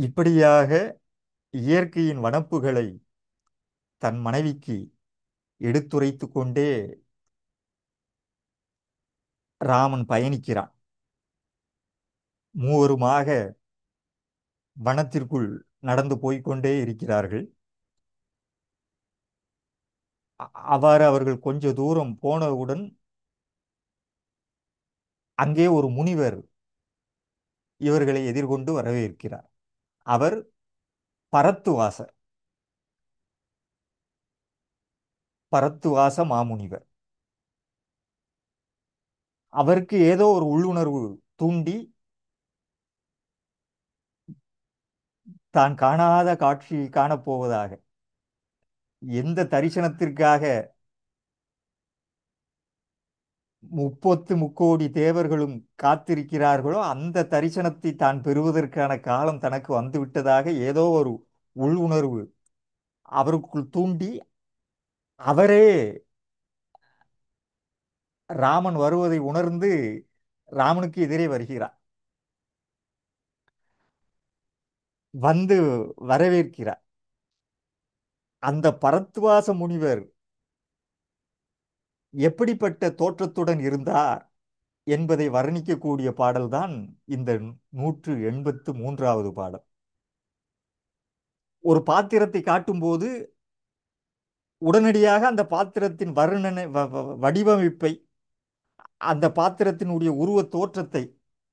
இப்படியாக இயற்கையின் வனப்புகளை தன் மனைவிக்கு எடுத்துரைத்து கொண்டே ராமன் பயணிக்கிறான் மூவருமாக வனத்திற்குள் நடந்து போய்க்கொண்டே இருக்கிறார்கள் அ- அவ்வாறு அவர்கள் கொஞ்ச தூரம் போனவுடன் அங்கே ஒரு முனிவர் இவர்களை எதிர்கொண்டு வரவேற்கிறார் அவர் பரத்துவாசர் பரத்துவாச மாமுனிவர் அவருக்கு ஏதோ ஒரு உள்ளுணர்வு தூண்டி தான் காணாத காட்சி காணப்போவதாக எந்த தரிசனத்திற்காக முப்பத்து முக்கோடி தேவர்களும் காத்திருக்கிறார்களோ அந்த தரிசனத்தை தான் பெறுவதற்கான காலம் தனக்கு வந்துவிட்டதாக ஏதோ ஒரு உள்ளுணர்வு அவருக்குள் தூண்டி அவரே ராமன் வருவதை உணர்ந்து ராமனுக்கு எதிரே வருகிறார் வந்து வரவேற்கிறார் அந்த பரத்வாச முனிவர் எப்படிப்பட்ட தோற்றத்துடன் இருந்தார் என்பதை வர்ணிக்கக்கூடிய பாடல்தான் இந்த நூற்று எண்பத்து மூன்றாவது பாடல் ஒரு பாத்திரத்தை காட்டும்போது உடனடியாக அந்த பாத்திரத்தின் வர்ணனை வ- வ- வடிவமைப்பை அந்த பாத்திரத்தினுடைய உருவத் தோற்றத்தை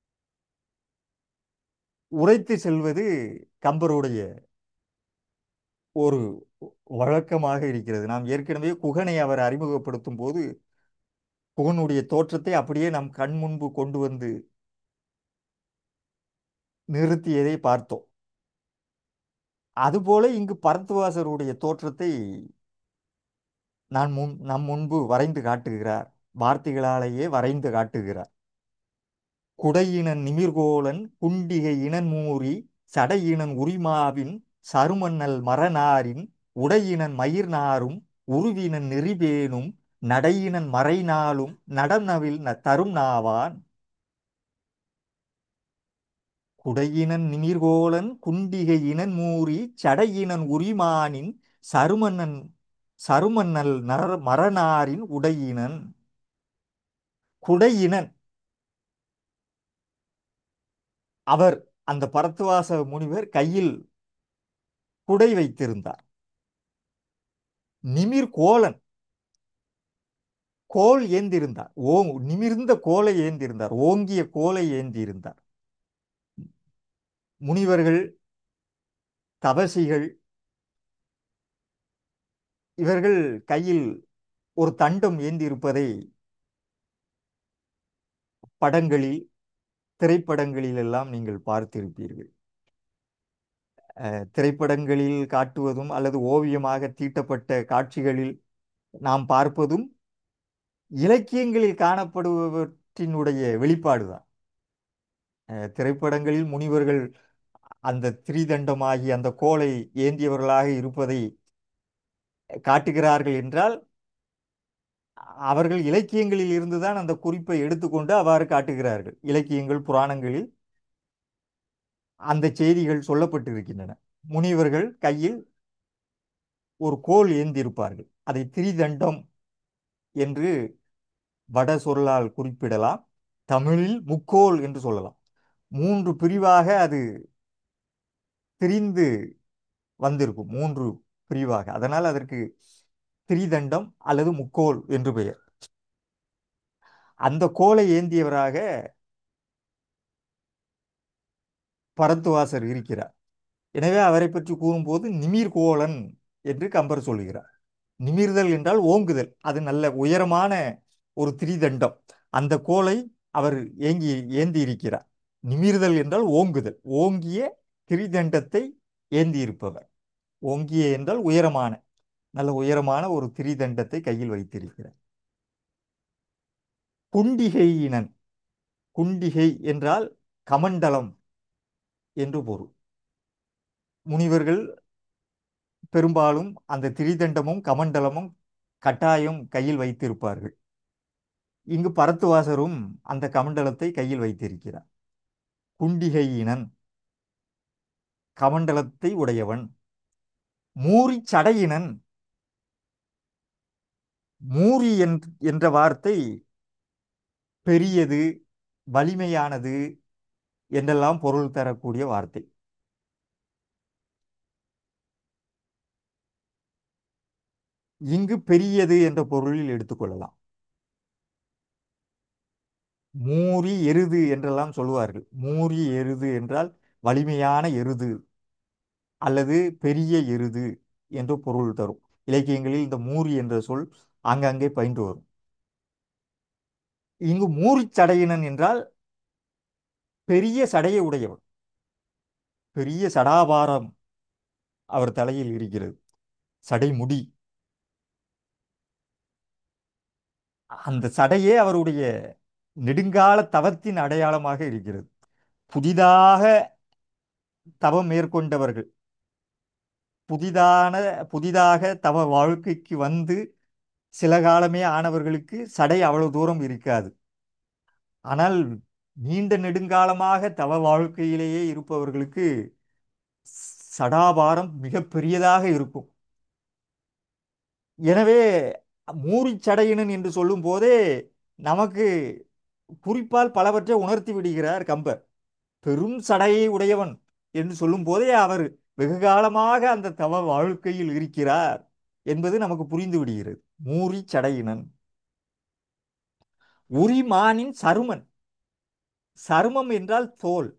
உரைத்து செல்வது கம்பருடைய ஒரு வழக்கமாக இருக்கிறது நாம் ஏற்கனவே குகனை அவர் அறிமுகப்படுத்தும் போது குகனுடைய தோற்றத்தை அப்படியே நம் கண் முன்பு கொண்டு வந்து நிறுத்தியதை பார்த்தோம் அதுபோல இங்கு பரத்துவாசருடைய தோற்றத்தை நான் முன் நம் முன்பு வரைந்து காட்டுகிறார் வார்த்தைகளாலேயே வரைந்து காட்டுகிறார் குடையினன் நிமிர்கோலன் குண்டிகை இனன்மூரி சடையினன் உரிமாவின் சருமன்னல் மரநாரின் உடையினன் மயிர்நாரும் உருவினன் நெறிபேனும் நடையினன் மறைநாளும் நடனவில் ந- தரும் நாவான் குடையினன் நிமிர்கோலன் குண்டிகை இனன்மூரி சடையினன் உரிமானின் சருமன்னன் சருமன்னல் நர மரநாரின் உடையினன் குடையினன் அவர் அந்த பரத்துவாச முனிவர் கையில் குடை வைத்திருந்தார் நிமிர் கோலன் கோல் ஏந்திருந்தார் ஓ நிமிர்ந்த கோலை ஏந்திருந்தார் ஓங்கிய கோலை ஏந்தியிருந்தார் முனிவர்கள் தபசிகள் இவர்கள் கையில் ஒரு தண்டம் ஏந்தியிருப்பதை படங்களில் திரைப்படங்களில் எல்லாம் நீங்கள் பார்த்திருப்பீர்கள் அஹ், திரைப்படங்களில் காட்டுவதும் அல்லது ஓவியமாக தீட்டப்பட்ட காட்சிகளில் நாம் பார்ப்பதும் இலக்கியங்களில் காணப்படுவற்றினுடைய வெளிப்பாடுதான் அஹ், திரைப்படங்களில் முனிவர்கள் அந்த திரிதண்டமாகி அந்த கோலை ஏந்தியவர்களாக இருப்பதை காட்டுகிறார்கள் என்றால் அவர்கள் இலக்கியங்களில் இருந்துதான் அந்த குறிப்பை எடுத்துக்கொண்டு அவ்வாறு காட்டுகிறார்கள் இலக்கியங்கள் புராணங்களில் அந்த செய்திகள் சொல்லப்பட்டிருக்கின்றன முனிவர்கள் கையில் ஒரு கோல் ஏந்தியிருப்பார்கள் அதை திரிதண்டம் என்று வட சொல்லால் குறிப்பிடலாம் தமிழில் முக்கோல் என்று சொல்லலாம் மூன்று பிரிவாக அது பிரிந்து வந்திருக்கும் மூன்று பிரிவாக அதனால் அதற்கு திரிதண்டம் அல்லது முக்கோல் என்று பெயர் அந்த கோலை ஏந்தியவராக பரத்துவாசர் இருக்கிறார் எனவே அவரை பற்றி கூறும்போது நிமிர்கோலன் என்று கம்பர் சொல்கிறார் நிமிர்தல் என்றால் ஓங்குதல் அது நல்ல உயரமான ஒரு திரிதண்டம் அந்த கோலை அவர் ஏங்கி ஏந்தி இருக்கிறார் நிமிர்தல் என்றால் ஓங்குதல் ஓங்கிய திரிதண்டத்தை ஏந்தி இருப்பவர் ஓங்கிய என்றால் உயரமான நல்ல உயரமான ஒரு திரிதண்டத்தை கையில் வைத்திருக்கிறார் குண்டிகையினன் குண்டிகை என்றால் கமண்டலம் என்று பொருள் முனிவர்கள் பெரும்பாலும் அந்த திரிதண்டமும் கமண்டலமும் கட்டாயம் கையில் வைத்திருப்பார்கள் இங்கு பரத்துவாசரும் அந்த கமண்டலத்தை கையில் வைத்திருக்கிறார் குண்டிகையினன் கமண்டலத்தை உடையவன் மூரிச் சடையினன் மூரி என்- என்ற வார்த்தை பெரியது வலிமையானது என்றெல்லாம் பொருள் தரக்கூடிய வார்த்தை இங்கு பெரியது என்ற பொருளில் எடுத்துக்கொள்ளலாம் மூரி எருது என்றெல்லாம் சொல்லுவார்கள் மூரி எருது என்றால் வலிமையான எருது அல்லது பெரிய எருது என்று பொருள் தரும் இலக்கியங்களில் இந்த மூரி என்ற சொல் ஆங்காங்கே பயின்று வரும் இங்கு மூரிச் சடையினன் என்றால் பெரிய சடையை உடையவன் பெரிய சடாபாரம் அவர் தலையில் இருக்கிறது சடைமுடி அந்த சடையே அவருடைய நெடுங்கால தவத்தின் அடையாளமாக இருக்கிறது புதிதாக தவம் மேற்கொண்டவர்கள் புதிதான புதிதாக தவ வாழ்க்கைக்கு வந்து சில காலமே ஆனவர்களுக்கு சடை அவ்வளவு தூரம் இருக்காது ஆனால் நீண்ட நெடுங்காலமாக தவ வாழ்க்கையிலேயே இருப்பவர்களுக்கு சடாபாரம் மிக பெரியதாக இருக்கும் எனவே மூரிச் சடையினன் என்று சொல்லும் போதே நமக்கு குறிப்பால் பலவற்றை உணர்த்தி விடுகிறார் கம்பர் பெரும் சடையை உடையவன் என்று சொல்லும் போதே அவர் வெகு காலமாக அந்த தவ வாழ்க்கையில் இருக்கிறார் என்பது நமக்கு புரிந்து விடுகிறது மூரிச் சடையினன் உரிமானின் சருமன் சருமம் என்றால் தோல்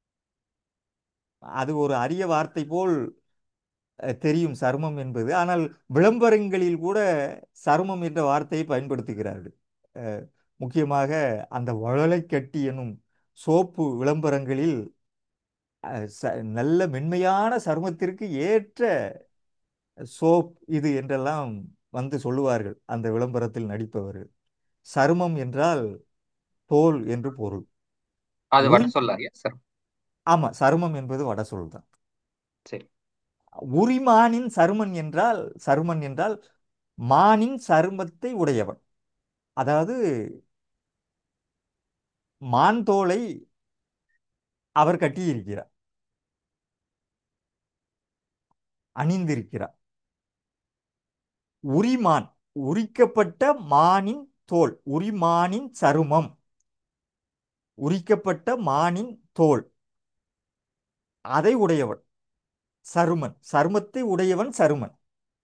அது ஒரு அரிய வார்த்தை போல் அஹ், தெரியும் சருமம் என்பது ஆனால் விளம்பரங்களில் கூட சருமம் என்ற வார்த்தையை பயன்படுத்துகிறார்கள் அஹ், முக்கியமாக அந்த வழலைக்கட்டி எனும் சோப்பு விளம்பரங்களில் அஹ், ச- நல்ல மென்மையான சருமத்திற்கு ஏற்ற சோப் இது என்றெல்லாம் வந்து சொல்லுவார்கள் அந்த விளம்பரத்தில் நடிப்பவர்கள் சருமம் என்றால் தோல் என்று பொருள் அது உரி வட சொல்லாரியா சார் ஆமா சருமம் என்பது வட சொல் தான் சரி உரிமானின் சருமன் என்றால் சருமன் என்றால் மானின் சருமத்தை உடையவன் அதாவது மான் தோலை அவர் கட்டியிருக்கிறார் அணிந்திருக்கிறார் உரிமான் உரிக்கப்பட்ட மானின் தோல் உரிமானின் சருமம் உரிக்கப்பட்ட மானின் தோல் அதை உடையவன் சருமன் சருமத்தை உடையவன் சருமன்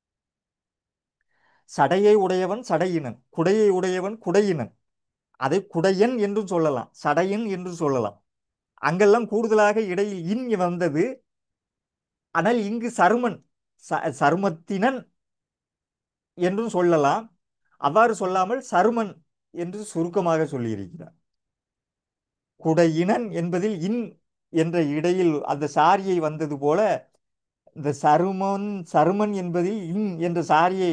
சடையை உடையவன் சடையினன் குடையை உடையவன் குடையினன் அதை குடையன் என்றும் சொல்லலாம் சடையன் என்று சொல்லலாம் அங்கெல்லாம் கூடுதலாக இடையில் இன் வந்தது ஆனால் இங்கு சருமன் ச சருமத்தினன் என்றும் சொல்லலாம் அவ்வாறு சொல்லாமல் சருமன் என்று சுருக்கமாக சொல்லியிருக்கிறார் குடையினன் என்பதில் இன் என்ற இடையில் அந்த சாரியை வந்தது போல இந்த சருமன் சருமன் என்பதில் இன் என்ற சாரியை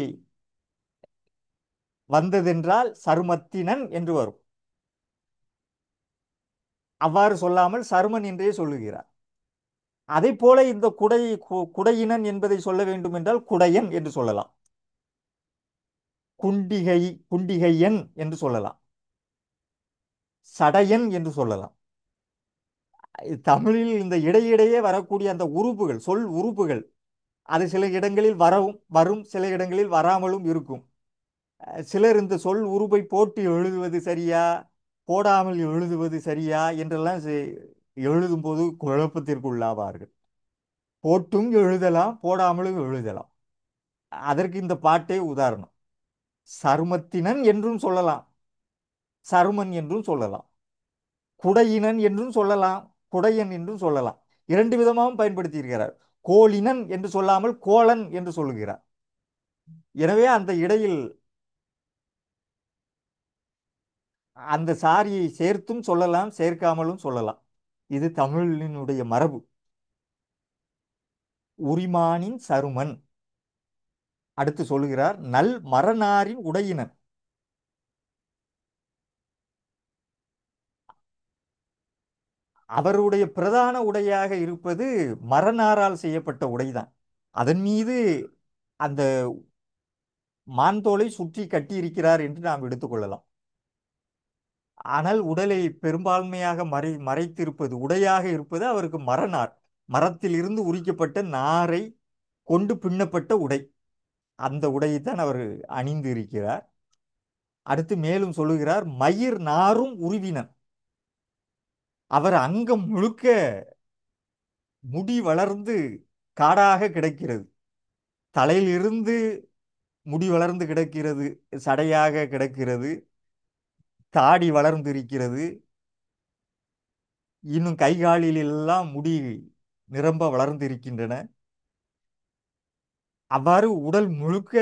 வந்ததென்றால் சருமத்தினன் என்று வரும் அவ்வாறு சொல்லாமல் சருமன் என்றே சொல்லுகிறார் அதை போல இந்த குடை கு- குடையினன் என்பதை சொல்ல வேண்டும் என்றால் குடையன் என்று சொல்லலாம் குண்டிகை குண்டிகையன் என்று சொல்லலாம் சடையன் என்று சொல்லலாம் தமிழில் இந்த இடையிடையே வரக்கூடிய அந்த உறுப்புகள் சொல் உறுப்புகள் அது சில இடங்களில் வரவும் வரும் சில இடங்களில் வராமலும் இருக்கும் அஹ் சிலர் இந்த சொல் உருபை போட்டு எழுதுவது சரியா போடாமல் எழுதுவது சரியா என்றெல்லாம் செ- எழுதும்போது குழப்பத்திற்குள்ளாவார்கள் போட்டும் எழுதலாம் போடாமலும் எழுதலாம் அதற்கு இந்த பாட்டே உதாரணம் சருமத்தினன் என்றும் சொல்லலாம் சருமன் என்றும் சொல்லலாம் குடையினன் என்றும் சொல்லலாம் குடையன் என்றும் சொல்லலாம் இரண்டு விதமாகவும் பயன்படுத்தியிருக்கிறார் கோலினன் என்று சொல்லாமல் கோலன் என்று சொல்லுகிறார் எனவே அந்த இடையில் அந்த சாரியை சேர்த்தும் சொல்லலாம் சேர்க்காமலும் சொல்லலாம் இது தமிழினுடைய மரபு உரிமானின் சருமன் அடுத்து சொல்லுகிறார் நல் மரநாரின் உடையினன் அவருடைய பிரதான உடையாக இருப்பது மரநாரால் செய்யப்பட்ட உடைதான் அதன் மீது அந்த மான்தோலை சுற்றி கட்டியிருக்கிறார் என்று நாம் எடுத்துக்கொள்ளலாம் ஆனால் உடலை பெரும்பான்மையாக மறை மறைத்திருப்பது உடையாக இருப்பது அவருக்கு மரநார் மரத்தில் இருந்து உரிக்கப்பட்ட நாரை கொண்டு பின்னப்பட்ட உடை அந்த உடையைத்தான் அவர் அணிந்து இருக்கிறார் அடுத்து மேலும் சொல்லுகிறார் மயிர் நாரும் உருவினன் அவர் அங்கம் முழுக்க முடி வளர்ந்து காடாக கிடக்கிறது தலையிலிருந்து முடி வளர்ந்து கிடக்கிறது சடையாக கிடக்கிறது தாடி வளர்ந்து இருக்கிறது இன்னும் கை காலில் எல்லாம் முடி நிரம்ப வளர்ந்து இருக்கின்றன அவ்வாறு உடல் முழுக்க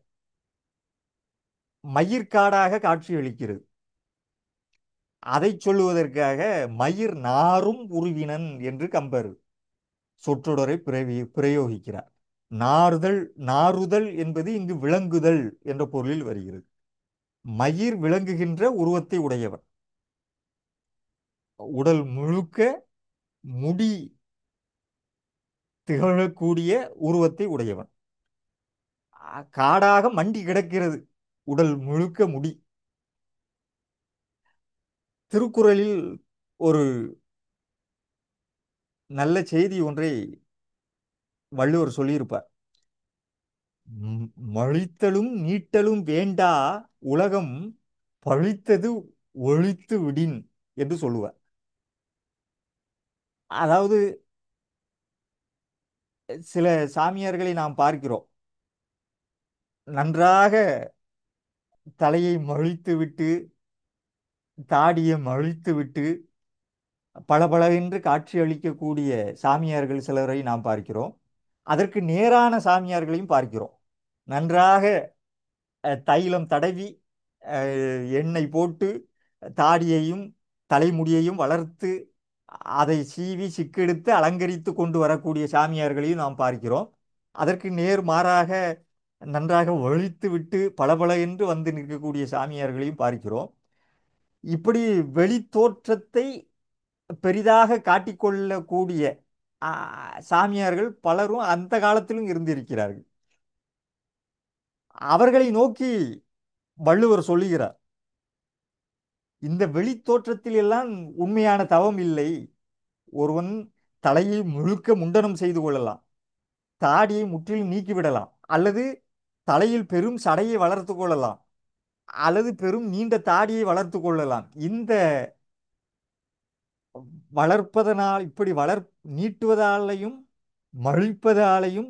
மயிர்காடாக காட்சியளிக்கிறது அதை சொல்லுவதற்காக மயிர் நாரும் உருவினன் என்று கம்பர் சொற்றொடரை பிரவி பிரயோகிக்கிறார் நாறுதல் நாறுதல் என்பது இங்கு விளங்குதல் என்ற பொருளில் வருகிறது மயிர் விளங்குகின்ற உருவத்தை உடையவர் உடல் முழுக்க முடி திகழக்கூடிய உருவத்தை உடையவன் அ- காடாக மண்டி கிடக்கிறது உடல் முழுக்க முடி திருக்குறளில் ஒரு நல்ல செய்தி ஒன்றை வள்ளுவர் சொல்லியிருப்பார் "ம், மழித்தலும் நீட்டலும் வேண்டா உலகம் பழித்தது ஒழித்து விடின் என்று சொல்லுவார் அதாவது சில சாமியார்களை நாம் பார்க்கிறோம் நன்றாக தலையை மழித்து விட்டு தாடியை மழித்து விட்டு பளபளவென்று காட்சி அளிக்கக்கூடிய சாமியார்கள் சிலரை நாம் பார்க்கிறோம் அதற்கு நேரான சாமியார்களையும் பார்க்கிறோம் நன்றாக அஹ், தைலம் தடவி அஹ், எண்ணெய் போட்டு தாடியையும் தலைமுடியையும் வளர்த்து அதை சீவி சிக்கெடுத்து அலங்கரித்து கொண்டு வரக்கூடிய சாமியார்களையும் நாம் பார்க்கிறோம் அதற்கு நேர் மாறாக நன்றாக ஒழித்து விட்டு பளபள என்று வந்து நிற்கக்கூடிய சாமியார்களையும் பார்க்கிறோம் இப்படி வெளித்தோற்றத்தை பெரிதாக காட்டிக்கொள்ளக்கூடிய ஆ, சாமியார்கள் பலரும் அந்த காலத்திலும் இருந்திருக்கிறார்கள் அவர்களை நோக்கி வள்ளுவர் சொல்லுகிறார் இந்த வெளித்தோற்றத்தில் எல்லாம் உண்மையான தவம் இல்லை ஒருவன் தலையை முழுக்க முண்டனம் செய்து கொள்ளலாம் தாடியை முற்றிலும் நீக்கிவிடலாம் அல்லது தலையில் பெரும் சடையை வளர்த்து கொள்ளலாம் அல்லது பெரும் நீண்ட தாடியை வளர்த்து கொள்ளலாம் இந்த வளர்ப்பதனால் இப்படி வளர் நீட்டுவதாலையும் மழிப்பதாலையும்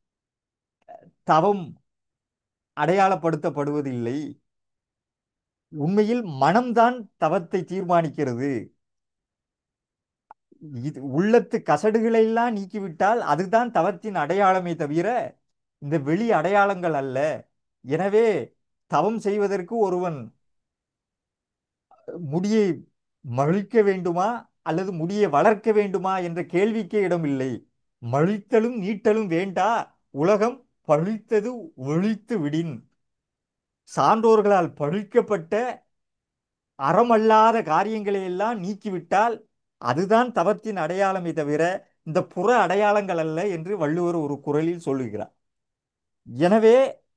தவம் அடையாளப்படுத்தப்படுவதில்லை உண்மையில் மனம்தான் தவத்தை தீர்மானிக்கிறது இது உள்ளத்து கசடுகளை எல்லாம் நீக்கிவிட்டால் அதுதான் தவத்தின் அடையாளமே தவிர இந்த வெளி அடையாளங்கள் அல்ல எனவே தவம் செய்வதற்கு ஒருவன் முடியை மழிக்க வேண்டுமா அல்லது முடியை வளர்க்க வேண்டுமா என்ற கேள்விக்கே இடமில்லை மழித்தலும் நீட்டலும் வேண்டா உலகம் பழித்தது ஒழித்து விடின் சான்றோர்களால் பழிக்கப்பட்ட அறமல்லாத காரியங்களை எல்லாம் நீக்கிவிட்டால் அதுதான் தவத்தின் அடையாளமே தவிர இந்த புற அடையாளங்கள் அல்ல என்று வள்ளுவர் ஒரு குறளில் சொல்லுகிறார் எனவே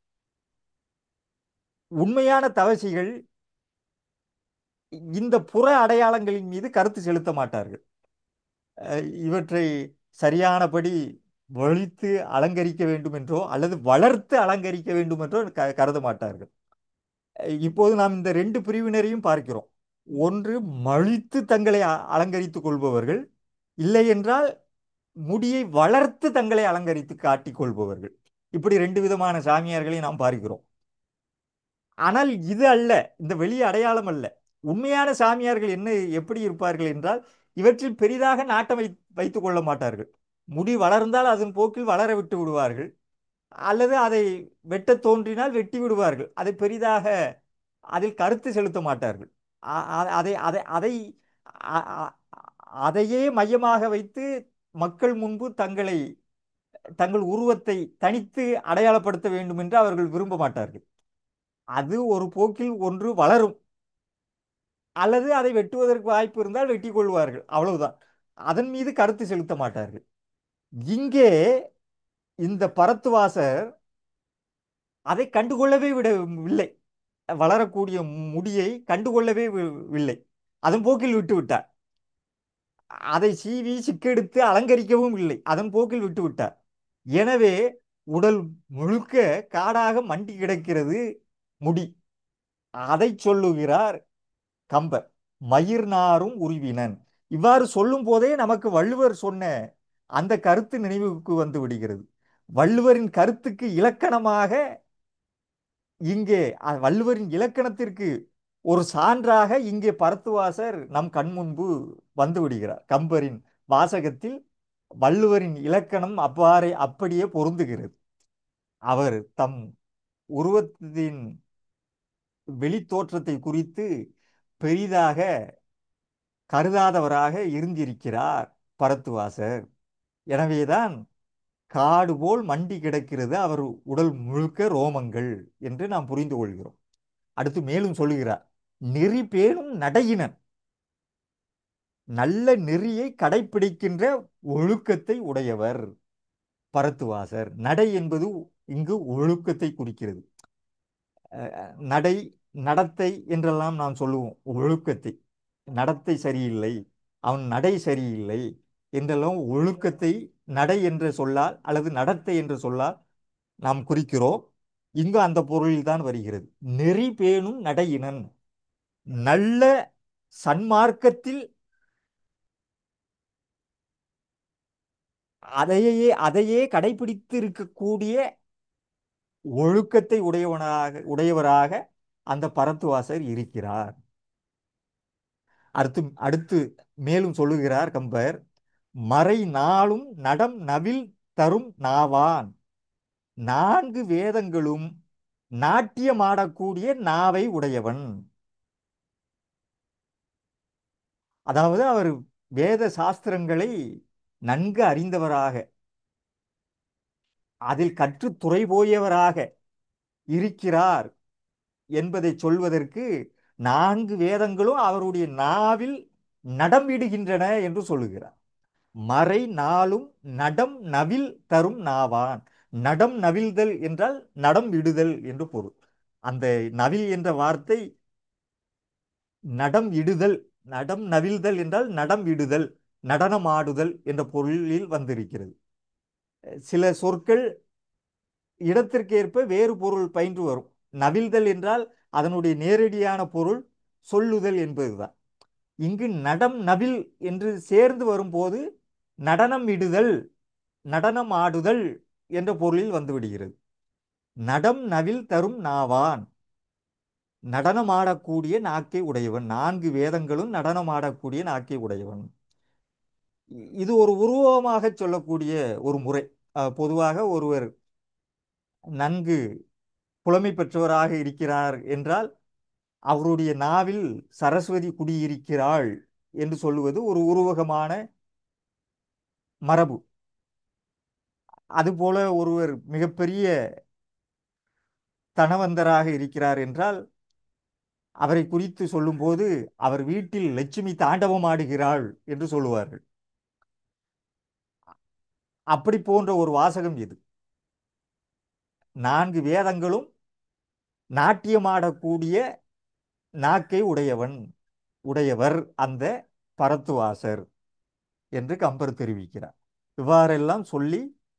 உண்மையான தவசிகள் இந்த புற அடையாளங்களின் மீது கருத்து செலுத்த மாட்டார்கள் அஹ் இவற்றை சரியானபடி வழித்து அலங்கரிக்க வேண்டும் என்றோ அல்லது வளர்த்து அலங்கரிக்க வேண்டும் என்றோ க கருத மாட்டார்கள் அஹ் இப்போது நாம் இந்த ரெண்டு பிரிவினரையும் பார்க்கிறோம் ஒன்று மழித்து தங்களை அ- அலங்கரித்துக் கொள்பவர்கள் இல்லை என்றால் முடியை வளர்த்து தங்களை அலங்கரித்து காட்டிக் கொள்பவர்கள் இப்படி ரெண்டு விதமான சாமியார்களை நாம் பார்க்கிறோம் ஆனால் இது அல்ல இந்த வெளி அடையாளம் அல்ல உண்மையான சாமியார்கள் என்ன எப்படி இருப்பார்கள் என்றால் இவற்றில் பெரிதாக நாட்டம் வை வைத்துக் கொள்ள மாட்டார்கள் முடி வளர்ந்தால் அதன் போக்கில் வளர விட்டு விடுவார்கள் அல்லது அதை வெட்டத் தோன்றினால் வெட்டி விடுவார்கள் அதை பெரிதாக அதில் கருத்து செலுத்த மாட்டார்கள் அ- அ- அதை அதை அதை அ- அ- அதையே மையமாக வைத்து மக்கள் முன்பு தங்களை தங்கள் உருவத்தை தனித்து அடையாளப்படுத்த வேண்டும் என்று அவர்கள் விரும்ப மாட்டார்கள் அது ஒரு போக்கில் ஒன்று வளரும் அல்லது அதை வெட்டுவதற்கு வாய்ப்பு இருந்தால் வெட்டி கொள்வார்கள் அவ்வளவுதான் அதன் மீது கருத்து செலுத்த மாட்டார்கள் இங்கே இந்த பரத்துவாசர் அதை கண்டுகொள்ளவே விடவில்லை வளரக்கூடிய முடியை கண்டுகொள்ளவே வி- வில்லை அதன் போக்கில் விட்டு விட்டார் அதை சீவி சிக்கெடுத்து அலங்கரிக்கவும் இல்லை அதன் போக்கில் விட்டு விட்டார் எனவே உடல் முழுக்க காடாக மண்டி கிடக்கிறது முடி அதை சொல்லுகிறார் கம்பர் மயிர் நாரும் உருவினன் இவ்வாறு சொல்லும் போதே நமக்கு வள்ளுவர் சொன்ன அந்த கருத்து நினைவுக்கு வந்து விடுகிறது வள்ளுவரின் கருத்துக்கு இலக்கணமாக இங்கே அ- வள்ளுவரின் இலக்கணத்திற்கு ஒரு சான்றாக இங்கே பரத்துவாசர் நம் கண் முன்பு வந்து விடுகிறார் கம்பரின் வாசகத்தில் வள்ளுவரின் இலக்கணம் அவ்வாறே அப்படியே பொருந்துகிறது அவர் தம் உருவத்தின் வெளித்தோற்றத்தை குறித்து பெரிதாக கருதாதவராக இருந்திருக்கிறார் பரத்துவாசர் எனவேதான் காடு போல் மண்டி கிடக்கிறது அவர் உடல் முழுக்க ரோமங்கள் என்று நாம் புரிந்து கொள்கிறோம் அடுத்து மேலும் சொல்லுகிறார் நெறி பேணும் நடையினன் நல்ல நெறியை கடைப்பிடிக்கின்ற ஒழுக்கத்தை உடையவர் பரத்துவாசர் நடை என்பது இங்கு ஒழுக்கத்தை குறிக்கிறது அஹ் நடை நடத்தை என்றெல்லாம் நாம் சொல்லுவோம் ஒழுக்கத்தை நடத்தை சரியில்லை அவன் நடை சரியில்லை என்றெல்லாம் ஒழுக்கத்தை நடை என்ற சொல்லால் அல்லது நடத்தை என்ற சொல்லால் நாம் குறிக்கிறோம் இங்கு அந்த பொருளில்தான் வருகிறது நெறி பேணும் நடையினன் நல்ல சன்மார்க்கத்தில் அதையே அதையே கடைபிடித்து இருக்கக்கூடிய ஒழுக்கத்தை உடையவனாக உடையவராக அந்த பரத்துவாசர் இருக்கிறார் அடுத்து அடுத்து மேலும் சொல்லுகிறார் கம்பர் மறை நாளும் நடம் நவில் தரும் நாவான் நான்கு வேதங்களும் நாட்டியமாடக்கூடிய நாவை உடையவன் அதாவது அவர் வேத சாஸ்திரங்களை நன்கு அறிந்தவராக அதில் கற்று துறை போயவராக இருக்கிறார் என்பதை சொல்வதற்கு நான்கு வேதங்களும் அவருடைய நாவில் நடம் இடுகின்றன என்று சொல்லுகிறார் மறை நாளும் நடம் நவில் தரும் நாவான் நடம் நவில்தல் என்றால் நடம் இடுதல் என்று பொருள் அந்த நவில் என்ற வார்த்தை நடம் இடுதல் நடம் நவில்தல் என்றால் நடம் இடுதல் நடனமாடுதல் என்ற பொருளில் வந்திருக்கிறது சில சொற்கள் இடத்திற்கேற்ப வேறு பொருள் பயின்று வரும் நவில்தல் என்றால் அதனுடைய நேரடியான பொருள் சொல்லுதல் என்பதுதான் இங்கு நடம் நவில் என்று சேர்ந்து வரும்போது நடனம் இடுதல் நடனம் ஆடுதல் என்ற பொருளில் வந்துவிடுகிறது நடம் நவில் தரும் நாவான் நடனமாடக்கூடிய நாக்கை உடையவன் நான்கு வேதங்களும் நடனமாடக்கூடிய நாக்கை உடையவன் இ- இது ஒரு உருவமாக சொல்லக்கூடிய ஒரு முறை அஹ், பொதுவாக ஒருவர் நன்கு புலமை பெற்றவராக இருக்கிறார் என்றால் அவருடைய நாவில் சரஸ்வதி குடியிருக்கிறாள் என்று சொல்லுவது ஒரு உருவகமான மரபு அதுபோல ஒருவர் மிகப்பெரிய தனவந்தராக இருக்கிறார் என்றால் அவரை குறித்து சொல்லும்போது அவர் வீட்டில் லட்சுமி தாண்டவம் ஆடுகிறாள் என்று சொல்லுவார்கள் அப்படி போன்ற ஒரு வாசகம் இது நான்கு வேதங்களும் நாட்டியமாடக்கூடிய நாக்கை உடையவன் உடையவர் அந்த பரத்துவாசர் என்று கம்பர் தெரிவிக்கிறார் இவ்வாறெல்லாம் சொல்லி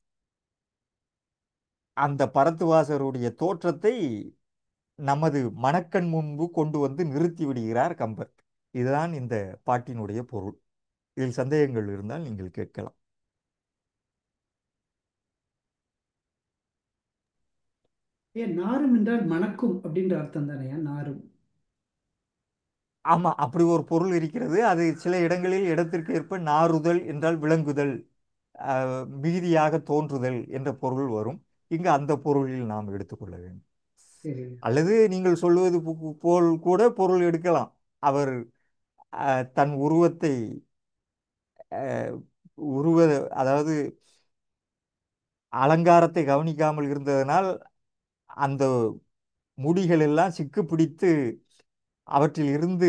அந்த பரத்துவாசருடைய தோற்றத்தை நமது மனக்கண் முன்பு கொண்டு வந்து நிறுத்தி விடுகிறார் கம்பர் இதுதான் இந்த பாட்டினுடைய பொருள் இதில் சந்தேகங்கள் இருந்தால் நீங்கள் கேட்கலாம் ஏன் நாரும் என்றால் மணக்கும் அப்படின்ற அர்த்தம் தானேயா நாரும் ஆமா அப்படி ஒரு பொருள் இருக்கிறது அது சில இடங்களில் இடத்திற்கு ஏற்ப நாறுதல் என்றால் விளங்குதல் அஹ், மிகுதியாக தோன்றுதல் என்ற பொருள் வரும் இங்கு அந்த பொருளில் நாம் எடுத்துக்கொள்ள வேண்டும் சரி அல்லது நீங்கள் சொல்வது போ- போல் கூட பொருள் எடுக்கலாம் அவர் அஹ், தன் உருவத்தை அஹ், உருவ அதாவது அலங்காரத்தை கவனிக்காமல் இருந்ததனால் அந்த முடிகள் எல்லாம் சிக்கு பிடித்து அவற்றில் இருந்து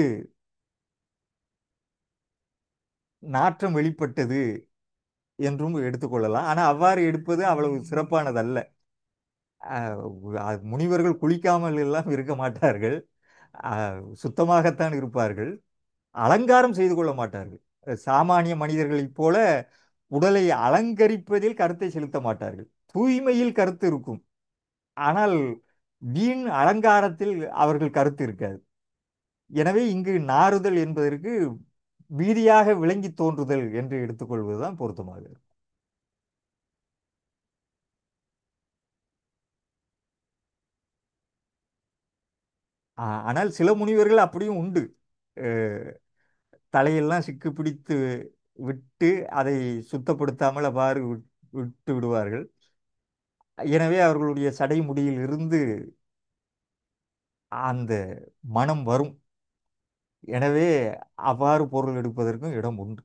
நாற்றம் வெளிப்பட்டது என்றும் எடுத்துக்கொள்ளலாம் ஆனால் அவ்வாறு எடுப்பது அவ்வளவு சிறப்பானதல்ல அஹ், அஹ், முனிவர்கள் குளிக்காமல் எல்லாம் இருக்க மாட்டார்கள் அஹ், சுத்தமாகத்தான் இருப்பார்கள் அலங்காரம் செய்து கொள்ள மாட்டார்கள் சாமானிய மனிதர்களைப் போல உடலை அலங்கரிப்பதில் கருத்தை செலுத்த மாட்டார்கள் தூய்மையில் கருத்து இருக்கும் ஆனால் வீண் அலங்காரத்தில் அவர்கள் கருத்து இருக்காது எனவே இங்கு நாறுதல் என்பதற்கு வீதியாக விளங்கி தோன்றுதல் என்று எடுத்துக்கொள்வதுதான் பொருத்தமாக இருக்கும் ஆ- ஆனால் சில முனிவர்கள் அப்படியும் உண்டு அஹ், தலையெல்லாம் சிக்கு பிடித்து விட்டு அதை சுத்தப்படுத்தாமல் அவ்வாறு விட்- விட்டு விடுவார்கள் எனவே அவர்களுடைய சடைமுடியில் இருந்து அந்த மனம் வரும் எனவே அவ்வாறு பொருள் எடுப்பதற்கும் இடம் உண்டு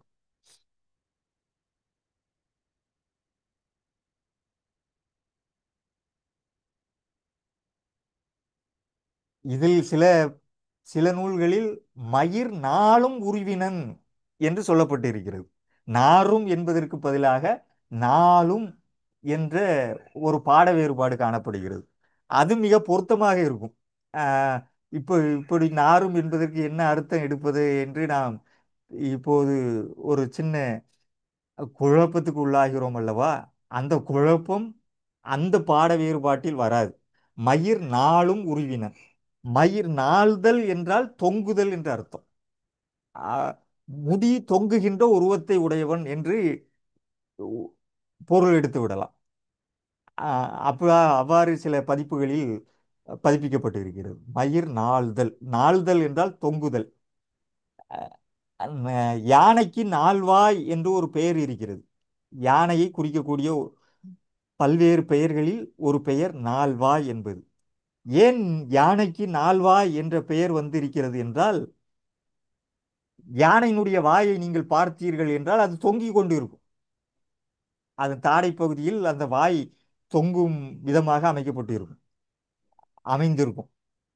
இதில் சில சில நூல்களில் மயிர் நாளும் உருவினன் என்று சொல்லப்பட்டிருக்கிறது நாரும் என்பதற்கு பதிலாக நாளும் என்ற ஒரு பாட வேறுபாடு காணப்படுகிறது அது மிக பொருத்தமாக இருக்கும் ஆஹ் இப்போ இப்படி நாரும் என்பதற்கு என்ன அர்த்தம் எடுப்பது என்று நாம் இப்போது ஒரு சின்ன குழப்பத்துக்கு உள்ளாகிறோம் அல்லவா அந்த குழப்பம் அந்த பாட வேறுபாட்டில் வராது மயிர் நாளும் உருவினன் மயிர் நாள்தல் என்றால் தொங்குதல் என்று அர்த்தம் ஆ, முடி தொங்குகின்ற உருவத்தை உடையவன் என்று உ- பொருள் எடுத்து விடலாம் ஆ, அப்ப அவ்வாறு சில பதிப்புகளில் பதிப்பிக்கப்பட்டிருக்கிறது மயிர் நாள்தல் நாள்தல் என்றால் தொங்குதல் அஹ், யானைக்கு நால்வாய் என்று ஒரு பெயர் இருக்கிறது யானையை குறிக்கக்கூடிய ஒ- பல்வேறு பெயர்களில் ஒரு பெயர் நால்வாய் என்பது ஏன் யானைக்கு நால்வாய் என்ற பெயர் வந்திருக்கிறது என்றால் யானையினுடைய வாயை நீங்கள் பார்த்தீர்கள் என்றால் அது தொங்கிக் கொண்டு இருக்கும் அதன் தாடை பகுதியில் அந்த வாய் தொங்கும் விதமாக அமைக்கப்பட்டு இருக்கும் அமைந்திருக்கும்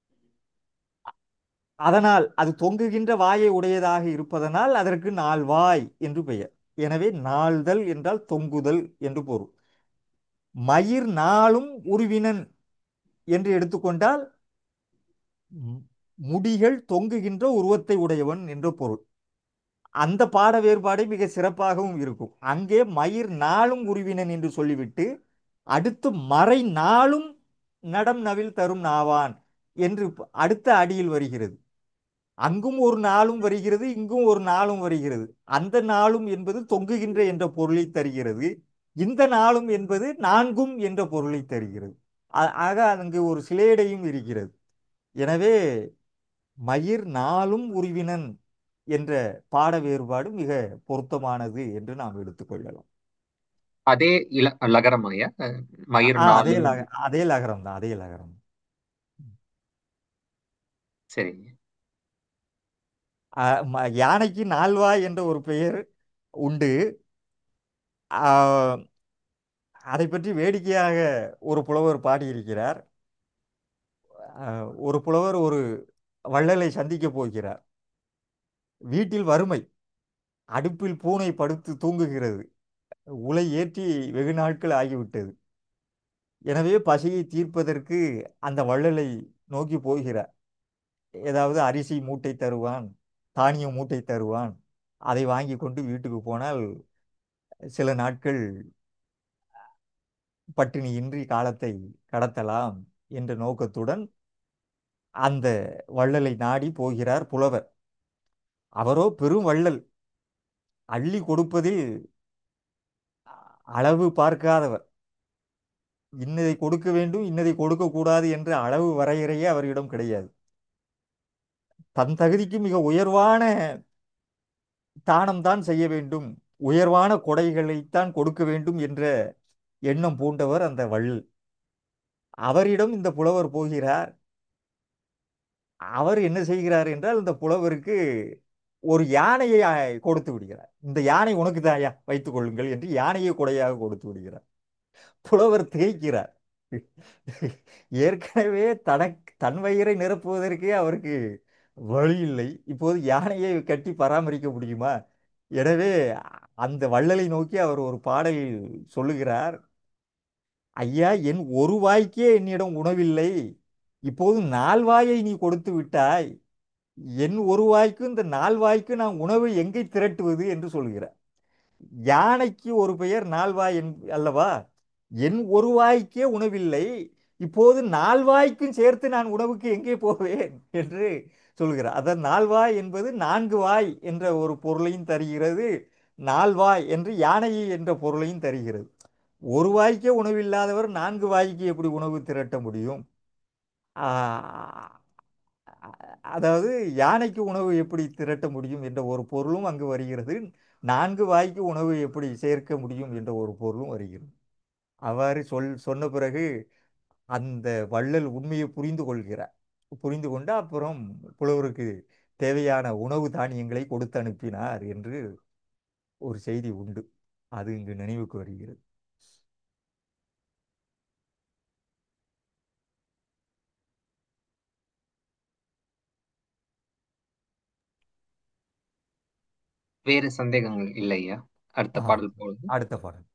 அதனால் அது தொங்குகின்ற வாயை உடையதாக இருப்பதனால் அதற்கு நால்வாய் என்று பெயர் எனவே நாள்தல் என்றால் தொங்குதல் என்று பொருள் மயிர் நாளும் உருவினன் என்று எடுத்துக்கொண்டால் ம், முடிகள் தொங்குகின்ற உருவத்தை உடையவன் என்று பொருள் அந்த பாட வேறுபாடு மிக சிறப்பாகவும் இருக்கும் அங்கே மயிர் நாளும் உருவினன் என்று சொல்லிவிட்டு அடுத்து மறை நாளும் நடம் நவில் தரும் நாவான் என்று ப- அடுத்த அடியில் வருகிறது அங்கும் ஒரு நாளும் வருகிறது இங்கும் ஒரு நாளும் வருகிறது அந்த நாளும் என்பது தொங்குகின்ற என்ற பொருளை தருகிறது இந்த நாளும் என்பது நான்கும் என்ற பொருளை தருகிறது ஆ- ஆக அங்கு ஒரு சிலேடையும் இருக்கிறது எனவே மயிர் நாளும் உருவினன் என்ற பாட வேறுபாடு மிக பொருத்தமானது என்று நாம் எடுத்துக்கொள்ளலாம் அதே இல லகரமாயா அஹ், மயிர் ஆ, அதே நாளும் லக அதே லகரம் தான் அதே லகரம் சரிங்க ஆ, ம- யானைக்கு நால்வாய் என்ற ஒரு பெயர் உண்டு ஆ, அதை பற்றி வேடிக்கையாக ஒரு புலவர் பாடியிருக்கிறார் ஆ, ஒரு புலவர் ஒரு வள்ளலை சந்திக்க போகிறார் வீட்டில் வறுமை அடுப்பில் பூனை படுத்து தூங்குகிறது உலை ஏற்றி வெகு நாட்கள் ஆகிவிட்டது எனவே பசியை தீர்ப்பதற்கு அந்த வள்ளலை நோக்கி போகிறார் ஏதாவது அரிசி மூட்டை தருவான் தானிய மூட்டை தருவான் அதை வாங்கி கொண்டு வீட்டுக்கு போனால் சில நாட்கள் பட்டினியின்றி காலத்தை கடத்தலாம் என்ற நோக்கத்துடன் அந்த வள்ளலை நாடி போகிறார் புலவர் அவரோ பெரும் வள்ளல் அள்ளி கொடுப்பதில் அளவு பார்க்காதவர் இன்னதை கொடுக்க வேண்டும் இன்னதை கொடுக்க கூடாது என்ற அளவு வரையறையே அவரிடம் கிடையாது தன் தகுதிக்கு மிக உயர்வான தானம் தான் செய்ய வேண்டும் உயர்வான கொடைகளைத்தான் கொடுக்க வேண்டும் என்ற எண்ணம் பூண்டவர் அந்த வள்ளல் அவரிடம் இந்த புலவர் போகிறார் அவர் என்ன செய்கிறார் என்றால் இந்த புலவருக்கு ஒரு யானையை ஆ, கொடுத்து விடுகிறார் இந்த யானை உனக்கு தாயா வைத்துக் கொள்ளுங்கள் என்று யானையை கொடையாக கொடுத்து விடுகிறார் புலவர் திகைக்கிறார் ஏற்கனவே தனக்கு தன் வயிறை நிரப்புவதற்கே அவருக்கு வழி இல்லை இப்போது யானையை கட்டி பராமரிக்க முடியுமா எனவே அந்த வள்ளலை நோக்கி அவர் ஒரு பாடலில் சொல்லுகிறார் ஐயா என் ஒரு வாய்க்கே என்னிடம் உணவில்லை இப்போது நால்வாயை நீ கொடுத்து விட்டாய் என் ஒரு வாய்க்கு இந்த நால் வாய்க்கு நான் உணவை எங்கே திரட்டுவது என்று சொல்கிறார் யானைக்கு ஒரு பெயர் நால்வாய் என் அல்லவா என் ஒரு வாய்க்கே உணவில்லை இப்போது நால்வாய்க்கும் சேர்த்து நான் உணவுக்கு எங்கே போவேன் என்று சொல்கிறார் அதாவது நால்வாய் என்பது நான்கு வாய் என்ற ஒரு பொருளையும் தருகிறது நால்வாய் என்று யானை என்ற பொருளையும் தருகிறது ஒரு வாய்க்கே உணவில்லாதவர் நான்கு வாய்க்கு எப்படி உணவு திரட்ட முடியும் ஆ, அதாவது யானைக்கு உணவு எப்படி திரட்ட முடியும் என்ற ஒரு பொருளும் அங்கு வருகிறது நான்கு வாய்க்கு உணவு எப்படி சேர்க்க முடியும் என்ற ஒரு பொருளும் வருகிறது அவ்வாறு சொல் சொன்ன பிறகு அந்த வள்ளல் உண்மையை புரிந்து கொள்கிறார் புரிந்து கொண்டு அப்புறம் புலவருக்கு தேவையான உணவு தானியங்களை கொடுத்து அனுப்பினார் என்று ஒரு செய்தி உண்டு அது இங்கு நினைவுக்கு வருகிறது வேறு சந்தேகங்கள் இல்லையா அடுத்த ஆ, பாடல் போகுது அடுத்த பாடல்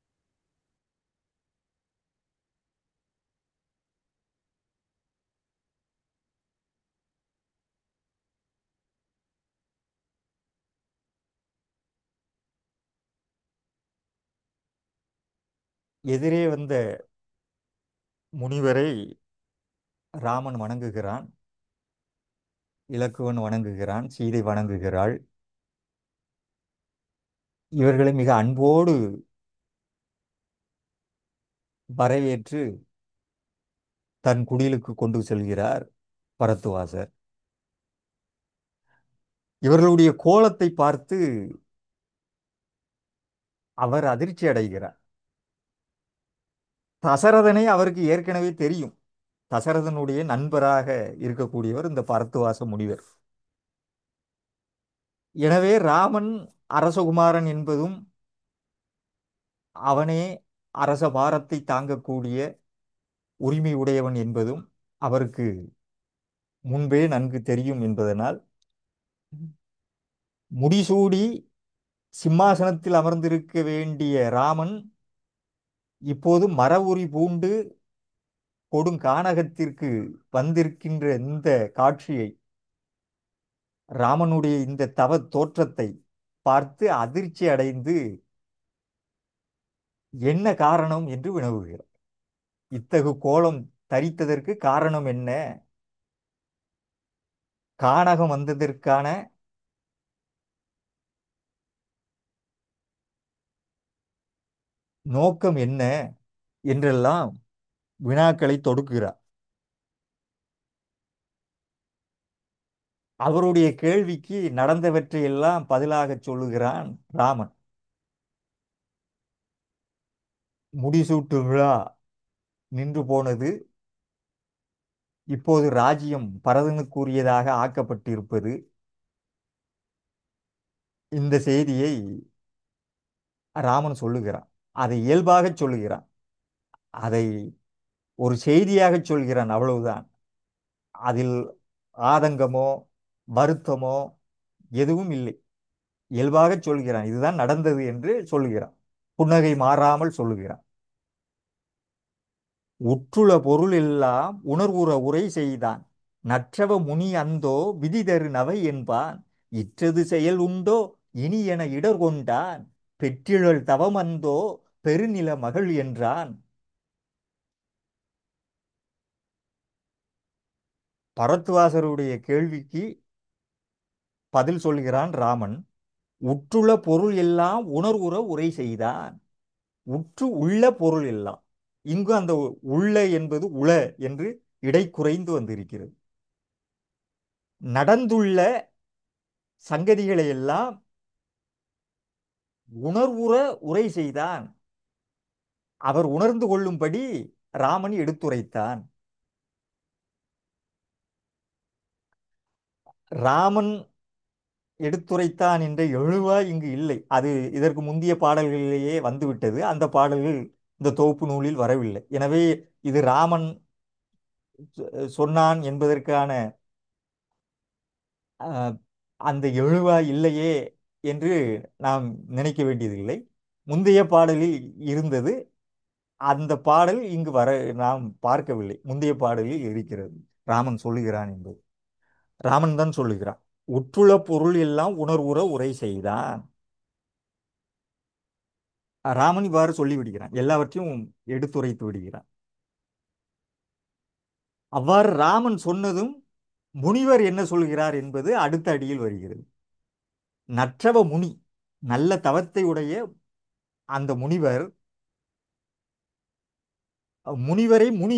எதிரே வந்த முனிவரை ராமன் வணங்குகிறான் இலக்குவன் வணங்குகிறான் சீதை வணங்குகிறாள் இவர்களை மிக அன்போடு வரவேற்று தன் குடிலுக்கு கொண்டு செல்கிறார் பரத்துவாசர் இவர்களுடைய கோலத்தை பார்த்து அவர் அதிர்ச்சி அடைகிறார் தசரதனை அவருக்கு ஏற்கனவே தெரியும் தசரதனுடைய நண்பராக இருக்கக்கூடியவர் இந்த பரத்துவாச முனிவர் எனவே ராமன் அரசகுமாரன் என்பதும் அவனே அரச பாரத்தை தாங்கக்கூடிய உரிமை உடையவன் என்பதும் அவருக்கு முன்பே நன்கு தெரியும் என்பதனால் முடிசூடி சிம்மாசனத்தில் அமர்ந்திருக்க வேண்டிய ராமன் இப்போது மரவுரி பூண்டு கொடுங்கானகத்திற்கு வந்திருக்கின்ற இந்த காட்சியை ராமனுடைய இந்த தவ தோற்றத்தை பார்த்து அதிர்ச்சி அடைந்து என்ன காரணம் என்று வினவுகிறார் இத்தகு கோலம் தரித்ததற்கு காரணம் என்ன கானகம் வந்ததற்கான நோக்கம் என்ன என்றெல்லாம் வினாக்களை தொடுக்கிறார் அவருடைய கேள்விக்கு நடந்தவற்றையெல்லாம் பதிலாகச் சொல்லுகிறான் ராமன் முடிசூட்டு விழா நின்று போனது இப்போது ராஜ்யம் பரதனுக்குரியதாக ஆக்கப்பட்டிருப்பது இந்த செய்தியை ராமன் சொல்லுகிறான் அதை இயல்பாகச் சொல்லுகிறான் அதை ஒரு செய்தியாகச் சொல்கிறான் அவ்வளவுதான் அதில் ஆதங்கமோ வருத்தமோ எதுவும் இல்லை இயல்பாகச் சொல்கிறான் இதுதான் நடந்தது என்று சொல்லுகிறான் புன்னகை மாறாமல் சொல்லுகிறான் உற்றுள பொருள் எல்லாம் உணர்வுற உரை செய்தான் நற்றவ முனி அந்தோ விதிதரு நவை என்பான் இற்றது செயல் உண்டோ இனி என இடர் கொண்டான் பெற்றிழல் தவமந்தோ பெருநில மகள் என்றான் பரத்துவாசருடைய கேள்விக்கு பதில் சொல்கிறான் ராமன் உற்றுள்ள பொருள் எல்லாம் உணர்வுற உரை செய்தான் உற்று உள்ள பொருள் எல்லாம் இங்கு அந்த உள்ள என்பது உள என்று இடை குறைந்து வந்திருக்கிறது நடந்துள்ள சங்கதிகளை எல்லாம் உணர்வுற உரை செய்தான் அவர் உணர்ந்து கொள்ளும்படி ராமன் எடுத்துரைத்தான் ராமன் எடுத்துரைத்தான் என்ற எழுவா இங்கு இல்லை அது இதற்கு முந்தைய பாடல்களிலேயே வந்துவிட்டது அந்த பாடல்கள் இந்த தொகுப்பு நூலில் வரவில்லை எனவே இது ராமன் சொ- சொன்னான் என்பதற்கான அஹ், அந்த எழுவா இல்லையே என்று நாம் நினைக்க வேண்டியதில்லை முந்தைய பாடலில் இருந்தது அந்த பாடல் இங்கு வர நாம் பார்க்கவில்லை முந்தைய பாடலில் இருக்கிறது ராமன் சொல்லுகிறான் என்பது ராமன் தான் சொல்லுகிறான் உற்றுள்ள பொருள் எல்லாம் உணர்வுற உரை செய்தான் ராமன் இவ்வாறு சொல்லி விடுகிறான் எல்லாவற்றையும் எடுத்துரைத்து விடுகிறான் அவ்வாறு ராமன் சொன்னதும் முனிவர் என்ன சொல்கிறார் என்பது அடுத்த அடியில் வருகிறது நற்றவ முனி நல்ல தவத்தை உடைய அந்த முனிவர் முனிவரை முனி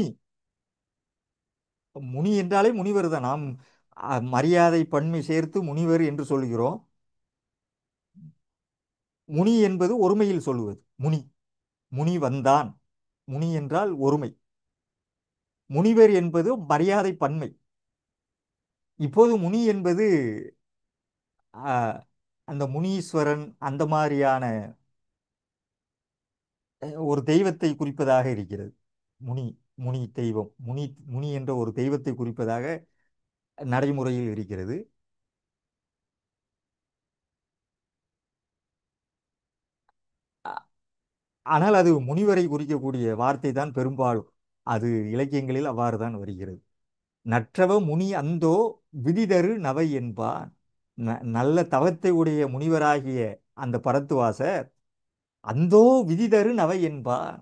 முனி என்றாலே முனிவர் தான் நாம் அ, மரியாதை பன்மை சேர்த்து முனிவர் என்று சொல்கிறோம் முனி என்பது ஒருமையில் சொல்லுவது முனி முனி வந்தான் முனி என்றால் ஒருமை முனிவர் என்பது மரியாதை பன்மை இப்போது முனி என்பது ஆ, அந்த முனீஸ்வரன் அந்த மாதிரியான அஹ், ஒரு தெய்வத்தை குறிப்பதாக இருக்கிறது முனி முனி தெய்வம் முனி முனி என்ற ஒரு தெய்வத்தை குறிப்பதாக நடைமுறையில் இருக்கிறது ஆ- ஆனால் அது முனிவரை குறிக்கக்கூடிய வார்த்தை தான் பெரும்பாலும் அது இலக்கியங்களில் அவ்வாறு தான் வருகிறது நற்றவ முனி அந்தோ விதிதரு நவை என்பான் ந- நல்ல தவத்தை உடைய முனிவராகிய அந்த பரத்துவாசர் அந்தோ விதிதரு நவை என்பான்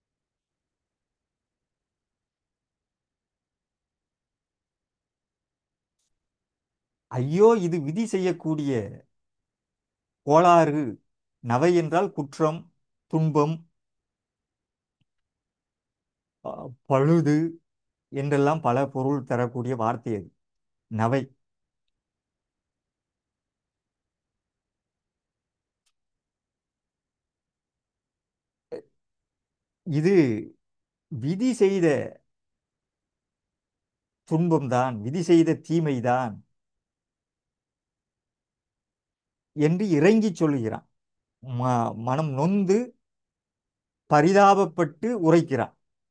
ஐயோ இது விதி செய்யக்கூடிய கோளாறு நவை என்றால் குற்றம் துன்பம் அ, பழுது என்றெல்லாம் பல பொருள் தரக்கூடிய வார்த்தை அது நவை இது விதி செய்த துன்பம்தான் விதி செய்த தீமைதான் என்று இறங்கிச் சொல்லுகிறான் ம மனம் நொந்து பரிதாபப்பட்டு உரைக்கிறான்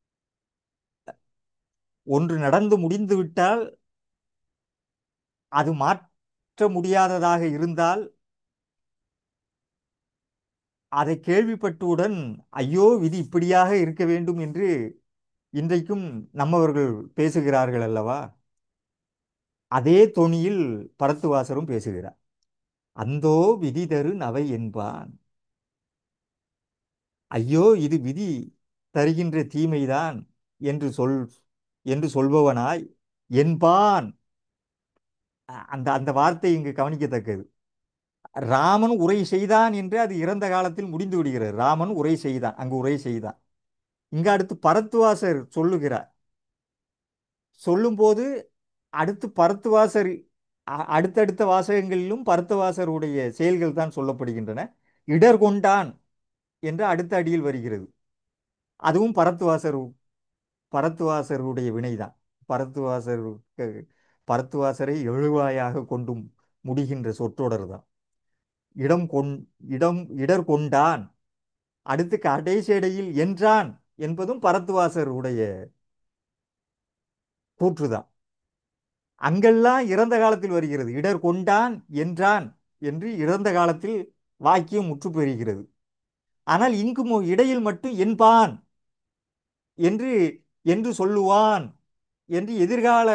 ஒன்று நடந்து முடிந்து விட்டால் அது மாற்ற முடியாததாக இருந்தால் அதை கேள்விப்பட்டவுடன் ஐயோ விதி இப்படியாக இருக்க வேண்டும் என்று இன்றைக்கும் நம்மவர்கள் பேசுகிறார்கள் அல்லவா அதே தொனியில் பரத்துவாசரும் பேசுகிறார் அந்தோ விதி தரு நவை என்பான் ஐயோ இது விதி தருகின்ற தீமைதான் என்று சொல் என்று சொல்பவனாய் என்பான் அ- அந்த அந்த வார்த்தை இங்கு கவனிக்கத்தக்கது ராமன் உரை செய்தான் என்று அது இறந்த காலத்தில் முடிந்து விடுகிறது ராமன் உரை செய்தான் அங்கு உரை செய்தான் இங்கு அடுத்து பரத்துவாசர் சொல்லுகிறார் சொல்லும்போது அடுத்து பரத்துவாசர் அ- அடுத்தடுத்த வாசகங்களிலும் பரத்துவாசருடைய செயல்கள் தான் சொல்லப்படுகின்றன இடர் கொண்டான் என்று அடுத்த அடியில் வருகிறது அதுவும் பரத்துவாசர் பரத்துவாசருடைய வினைதான் பரத்துவாசர் பரத்துவாசரை எழுவாயாக கொண்டும் முடிகின்ற சொற்றொடர் தான் இடம் கொண் இடம் இடர் கொண்டான் அடுத்து கடைசி இடையில் என்றான் என்பதும் பரத்துவாசருடைய கூற்றுதான் அங்கெல்லாம் இறந்த காலத்தில் வருகிறது இடர் கொண்டான் என்றான் என்று இறந்த காலத்தில் வாக்கியம் முற்று பெறுகிறது ஆனால் இங்கு மு- இடையில் மட்டும் என்பான் என்று என்று சொல்லுவான் என்று எதிர்கால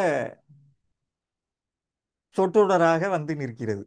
சொற்றொடராக வந்து நிற்கிறது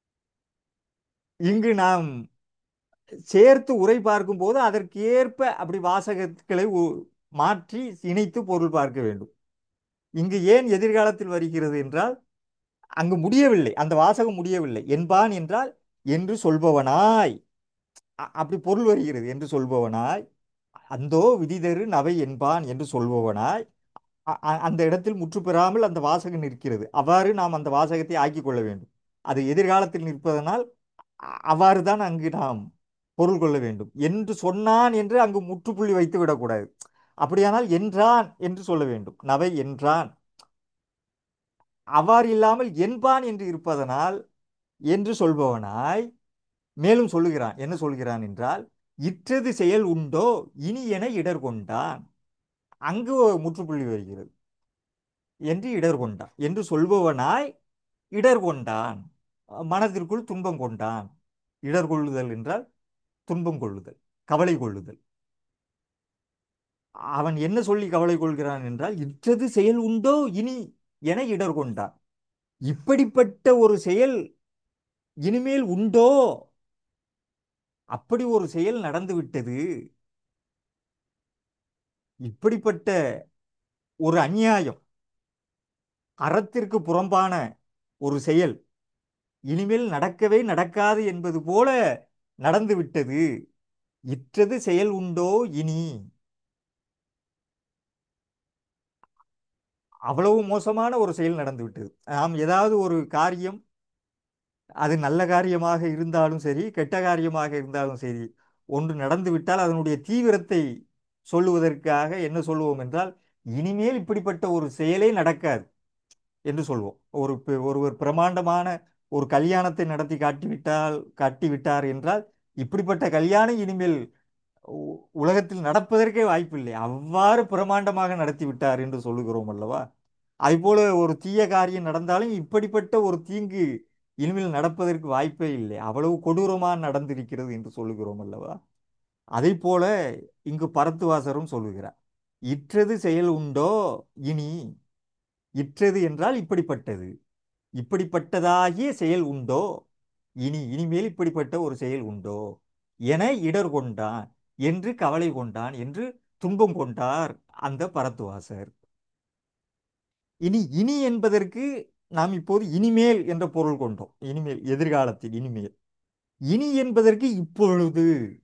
இங்கு நாம் சேர்த்து உரை பார்க்கும்போது அதற்கு ஏற்ப அப்படி வாசகங்களை உ- மாற்றி இணைத்து பொருள் பார்க்க வேண்டும் இங்கு ஏன் எதிர்காலத்தில் வருகிறது என்றால் அங்கு முடியவில்லை அந்த வாசகம் முடியவில்லை என்பான் என்றால் என்று சொல்பவனாய் அ- அப்படி பொருள் வருகிறது என்று சொல்பவனாய் அந்தோ விதிதரு நவை என்பான் என்று சொல்பவனாய் அ- அ- அந்த இடத்தில் முற்று பெறாமல் அந்த வாசகம் நிற்கிறது அவ்வாறு நாம் அந்த வாசகத்தை ஆக்கிக் கொள்ள வேண்டும் அது எதிர்காலத்தில் நிற்பதனால் அ- அவ்வாறு தான் அங்கு நாம் பொருள் கொள்ள வேண்டும் என்று சொன்னான் என்று அங்கு முற்றுப்புள்ளி வைத்து விடக்கூடாது அப்படியானால் என்றான் என்று சொல்ல வேண்டும் நவை என்றான் அவ்வாறு இல்லாமல் என்பான் என்று இருப்பதனால் என்று சொல்பவனாய் மேலும் சொல்லுகிறான் என்ன சொல்கிறான் என்றால் இற்றது செயல் உண்டோ இனி என இடர் கொண்டான் அங்கு ஒரு முற்றுப்புள்ளி வருகிறது என்று இடர் கொண்டான் என்று சொல்பவனாய் இடர் கொண்டான் மனதிற்குள் துன்பம் கொண்டான் இடர் கொள்ளுதல் என்றால் துன்பம் கொள்ளுதல் கவலை கொள்ளுதல் அவன் என்ன சொல்லி கவலை கொள்கிறான் என்றால் இற்றது செயல் உண்டோ இனி என இடர் கொண்டான் இப்படிப்பட்ட ஒரு செயல் இனிமேல் உண்டோ அப்படி ஒரு செயல் நடந்து விட்டது இப்படிப்பட்ட ஒரு அநியாயம் அறத்திற்கு புறம்பான ஒரு செயல் இனிமேல் நடக்கவே நடக்காது என்பது போல நடந்து விட்டது இற்றது செயல் உண்டோ இனி அவ்வளவு மோசமான ஒரு செயல் நடந்து விட்டது நாம் ஏதாவது ஒரு காரியம் அது நல்ல காரியமாக இருந்தாலும் சரி கெட்ட காரியமாக இருந்தாலும் சரி ஒன்று நடந்து விட்டால் அதனுடைய தீவிரத்தை சொல்லுவதற்காக என்ன சொல்லுவோம் என்றால் இனிமேல் இப்படிப்பட்ட ஒரு செயலே நடக்காது என்று சொல்வோம் ஒரு பெ- ஒருவர் பிரமாண்டமான ஒரு கல்யாணத்தை நடத்தி காட்டிவிட்டால் காட்டிவிட்டார் என்றால் இப்படிப்பட்ட கல்யாணம் இனிமேல் உ- உலகத்தில் நடப்பதற்கே வாய்ப்பில்லை அவ்வாறு பிரமாண்டமாக நடத்தி விட்டார் என்று சொல்லுகிறோம் அல்லவா அதுபோல ஒரு தீய காரியம் நடந்தாலும் இப்படிப்பட்ட ஒரு தீங்கு இனிமேல் நடப்பதற்கு வாய்ப்பே இல்லை அவ்வளவு கொடூரமாக நடந்திருக்கிறது என்று சொல்லுகிறோம் அல்லவா அதை போல இங்கு பரத்துவாசரும் சொல்லுகிறார் இற்றது செயல் உண்டோ இனி இற்றது என்றால் இப்படிப்பட்டது இப்படிப்பட்டதாகிய செயல் உண்டோ இனி இனிமேல் இப்படிப்பட்ட ஒரு செயல் உண்டோ என இடர் கொண்டான் என்று கவலை கொண்டான் என்று துன்பம் கொண்டார் அந்த பரத்துவாசர் இனி இனி என்பதற்கு நாம் இப்போது இனிமேல் என்ற பொருள் கொண்டோம் இனிமேல் எதிர்காலத்தில் இனிமேல் இனி என்பதற்கு இப்பொழுது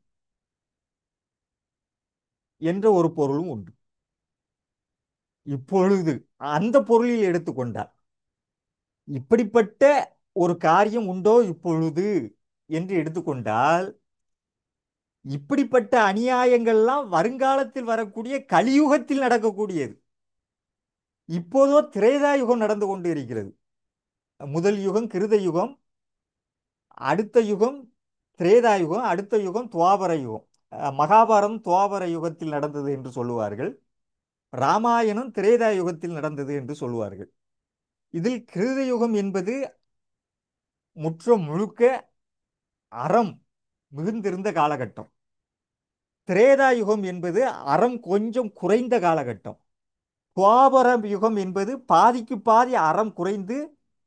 என்ற ஒரு பொருளும் உண்டு இப்பொழுது அந்த பொருளில் எடுத்துக்கொண்டார் இப்படிப்பட்ட ஒரு காரியம் உண்டோ இப்பொழுது என்று எடுத்துக்கொண்டால் இப்படிப்பட்ட அநியாயங்கள்லாம் வருங்காலத்தில் வரக்கூடிய கலியுகத்தில் நடக்கக்கூடியது இப்போதோ திரேதா யுகம் நடந்து கொண்டு இருக்கிறது முதல் யுகம் கிருத யுகம் அடுத்த யுகம் திரேதா யுகம் அடுத்த யுகம் துவாபர யுகம் அஹ் மகாபாரதம் துவாபர யுகத்தில் நடந்தது என்று சொல்லுவார்கள் ராமாயணம் திரேதா யுகத்தில் நடந்தது என்று சொல்லுவார்கள் இதில் கிருத யுகம் என்பது முற்ற முழுக்க அறம் மிகுந்திருந்த காலகட்டம் திரேதா யுகம் என்பது அறம் கொஞ்சம் குறைந்த காலகட்டம் துவாபர யுகம் என்பது பாதிக்கு பாதி அறம் குறைந்து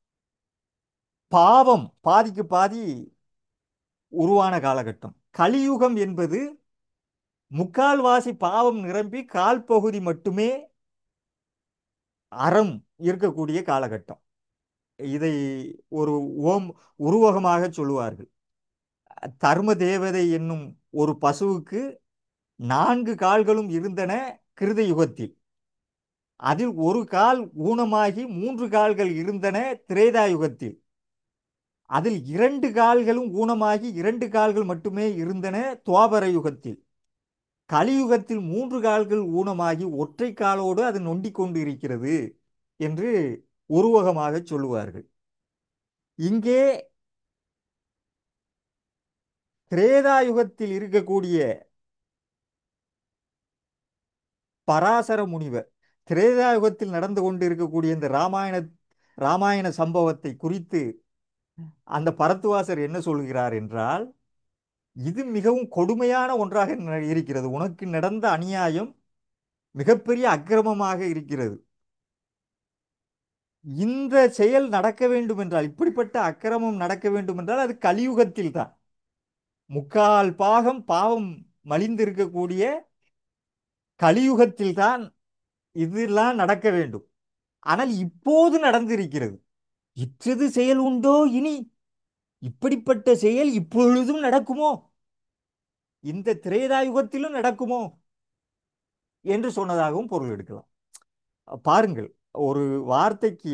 பாவம் பாதிக்கு பாதி உருவான காலகட்டம் கலியுகம் என்பது முக்கால்வாசி பாவம் நிரம்பி கால் பகுதி மட்டுமே அறம் இருக்கக்கூடிய காலகட்டம் இதை ஒரு ஓம் உருவகமாக சொல்லுவார்கள் தர்ம தேவதை என்னும் ஒரு பசுவுக்கு நான்கு கால்களும் இருந்தன கிருத யுகத்தில் அதில் ஒரு கால் ஊனமாகி மூன்று கால்கள் இருந்தன திரேதா யுகத்தில் அதில் இரண்டு கால்களும் ஊனமாகி இரண்டு கால்கள் மட்டுமே இருந்தன துவாபர யுகத்தில் கலியுகத்தில் மூன்று கால்கள் ஊனமாகி ஒற்றை காலோடு அது நொண்டிக் கொண்டு இருக்கிறது என்று உருவகமாக சொல்லுவார்கள் இங்கே திரேதா யுகத்தில் இருக்கக்கூடிய பராசர முனிவர் திரேதா யுகத்தில் நடந்து கொண்டு இருக்கக்கூடிய இந்த ராமாயண ராமாயண சம்பவத்தை குறித்து அந்த பரத்துவாசர் என்ன சொல்கிறார் என்றால் இது மிகவும் கொடுமையான ஒன்றாக ந- இருக்கிறது உனக்கு நடந்த அநியாயம் மிகப்பெரிய அக்கிரமமாக இருக்கிறது இந்த செயல் நடக்க வேண்டும் என்றால் இப்படிப்பட்ட அக்கிரமம் நடக்க வேண்டும் என்றால் அது கலியுகத்தில் தான் முக்கால் பாகம் பாவம் மலிந்திருக்கக்கூடிய கலியுகத்தில் தான் இதெல்லாம் நடக்க வேண்டும் ஆனால் இப்போது நடந்திருக்கிறது இற்றது செயல் உண்டோ இனி இப்படிப்பட்ட செயல் இப்பொழுதும் நடக்குமோ இந்த திரேதாயுகத்திலும் நடக்குமோ என்று சொன்னதாகவும் பொருள் எடுக்கலாம் பாருங்கள் ஒரு வார்த்தைக்கு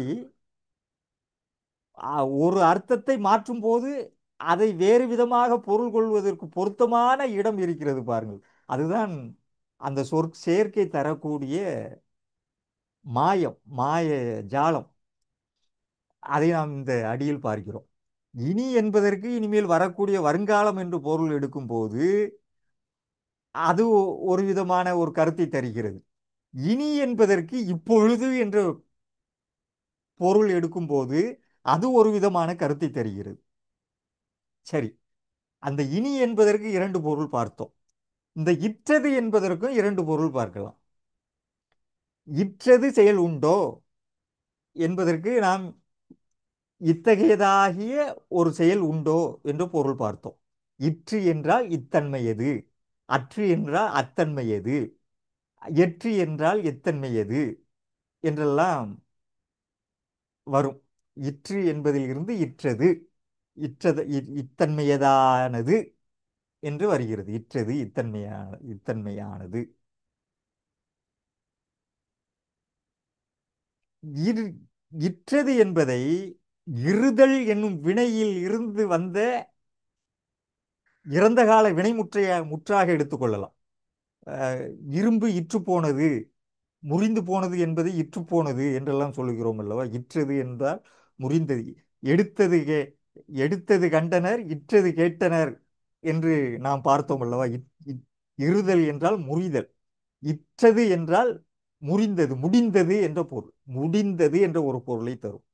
ஆ, ஒரு அர்த்தத்தை மாற்றும் போது அதை வேறு விதமாக பொருள் கொள்வதற்கு பொருத்தமான இடம் இருக்கிறது பாருங்கள் அதுதான் அந்த சொற் சேர்க்கை தரக்கூடிய மாயம் மாய ஜாலம் அதை நாம் இந்த அடியில் பார்க்கிறோம் இனி என்பதற்கு இனிமேல் வரக்கூடிய வருங்காலம் என்று பொருள் எடுக்கும்போது அது ஒ- ஒரு விதமான ஒரு கருத்தை தருகிறது இனி என்பதற்கு இப்பொழுது என்ற பொருள் எடுக்கும்போது அது ஒரு விதமான கருத்தை தருகிறது சரி அந்த இனி என்பதற்கு இரண்டு பொருள் பார்த்தோம் இந்த இற்றது என்பதற்கும் இரண்டு பொருள் பார்க்கலாம் இற்றது செயல் உண்டோ என்பதற்கு நாம் இத்தகையதாகிய ஒரு செயல் உண்டோ என்று பொருள் பார்த்தோம் இற்று என்றால் இத்தன்மை எது அற்று என்றால் அத்தன்மை எது எற்று என்றால் எத்தன்மை எது என்றெல்லாம் வரும் இற்று என்பதில் இருந்து இற்றது இற்றது இ- இத்தன்மையதானது என்று வருகிறது இற்றது இத்தன்மையான இத்தன்மையானது இரு இற்றது என்பதை இருதல் என்னும் வினையில் இருந்து வந்த இறந்த கால வினை முற்றைய முற்றாக எடுத்துக்கொள்ளலாம் அஹ், இரும்பு இற்று போனது முறிந்து போனது என்பது இற்று போனது என்றெல்லாம் சொல்லுகிறோம் அல்லவா இற்றது என்றால் முறிந்தது எடுத்தது கே எடுத்தது கண்டனர் இற்றது கேட்டனர் என்று நாம் பார்த்தோம் அல்லவா இற்- இற்- இருதல் என்றால் முறிதல் இற்றது என்றால் முறிந்தது முடிந்தது என்ற பொருள் முடிந்தது என்ற ஒரு பொருளை தரும்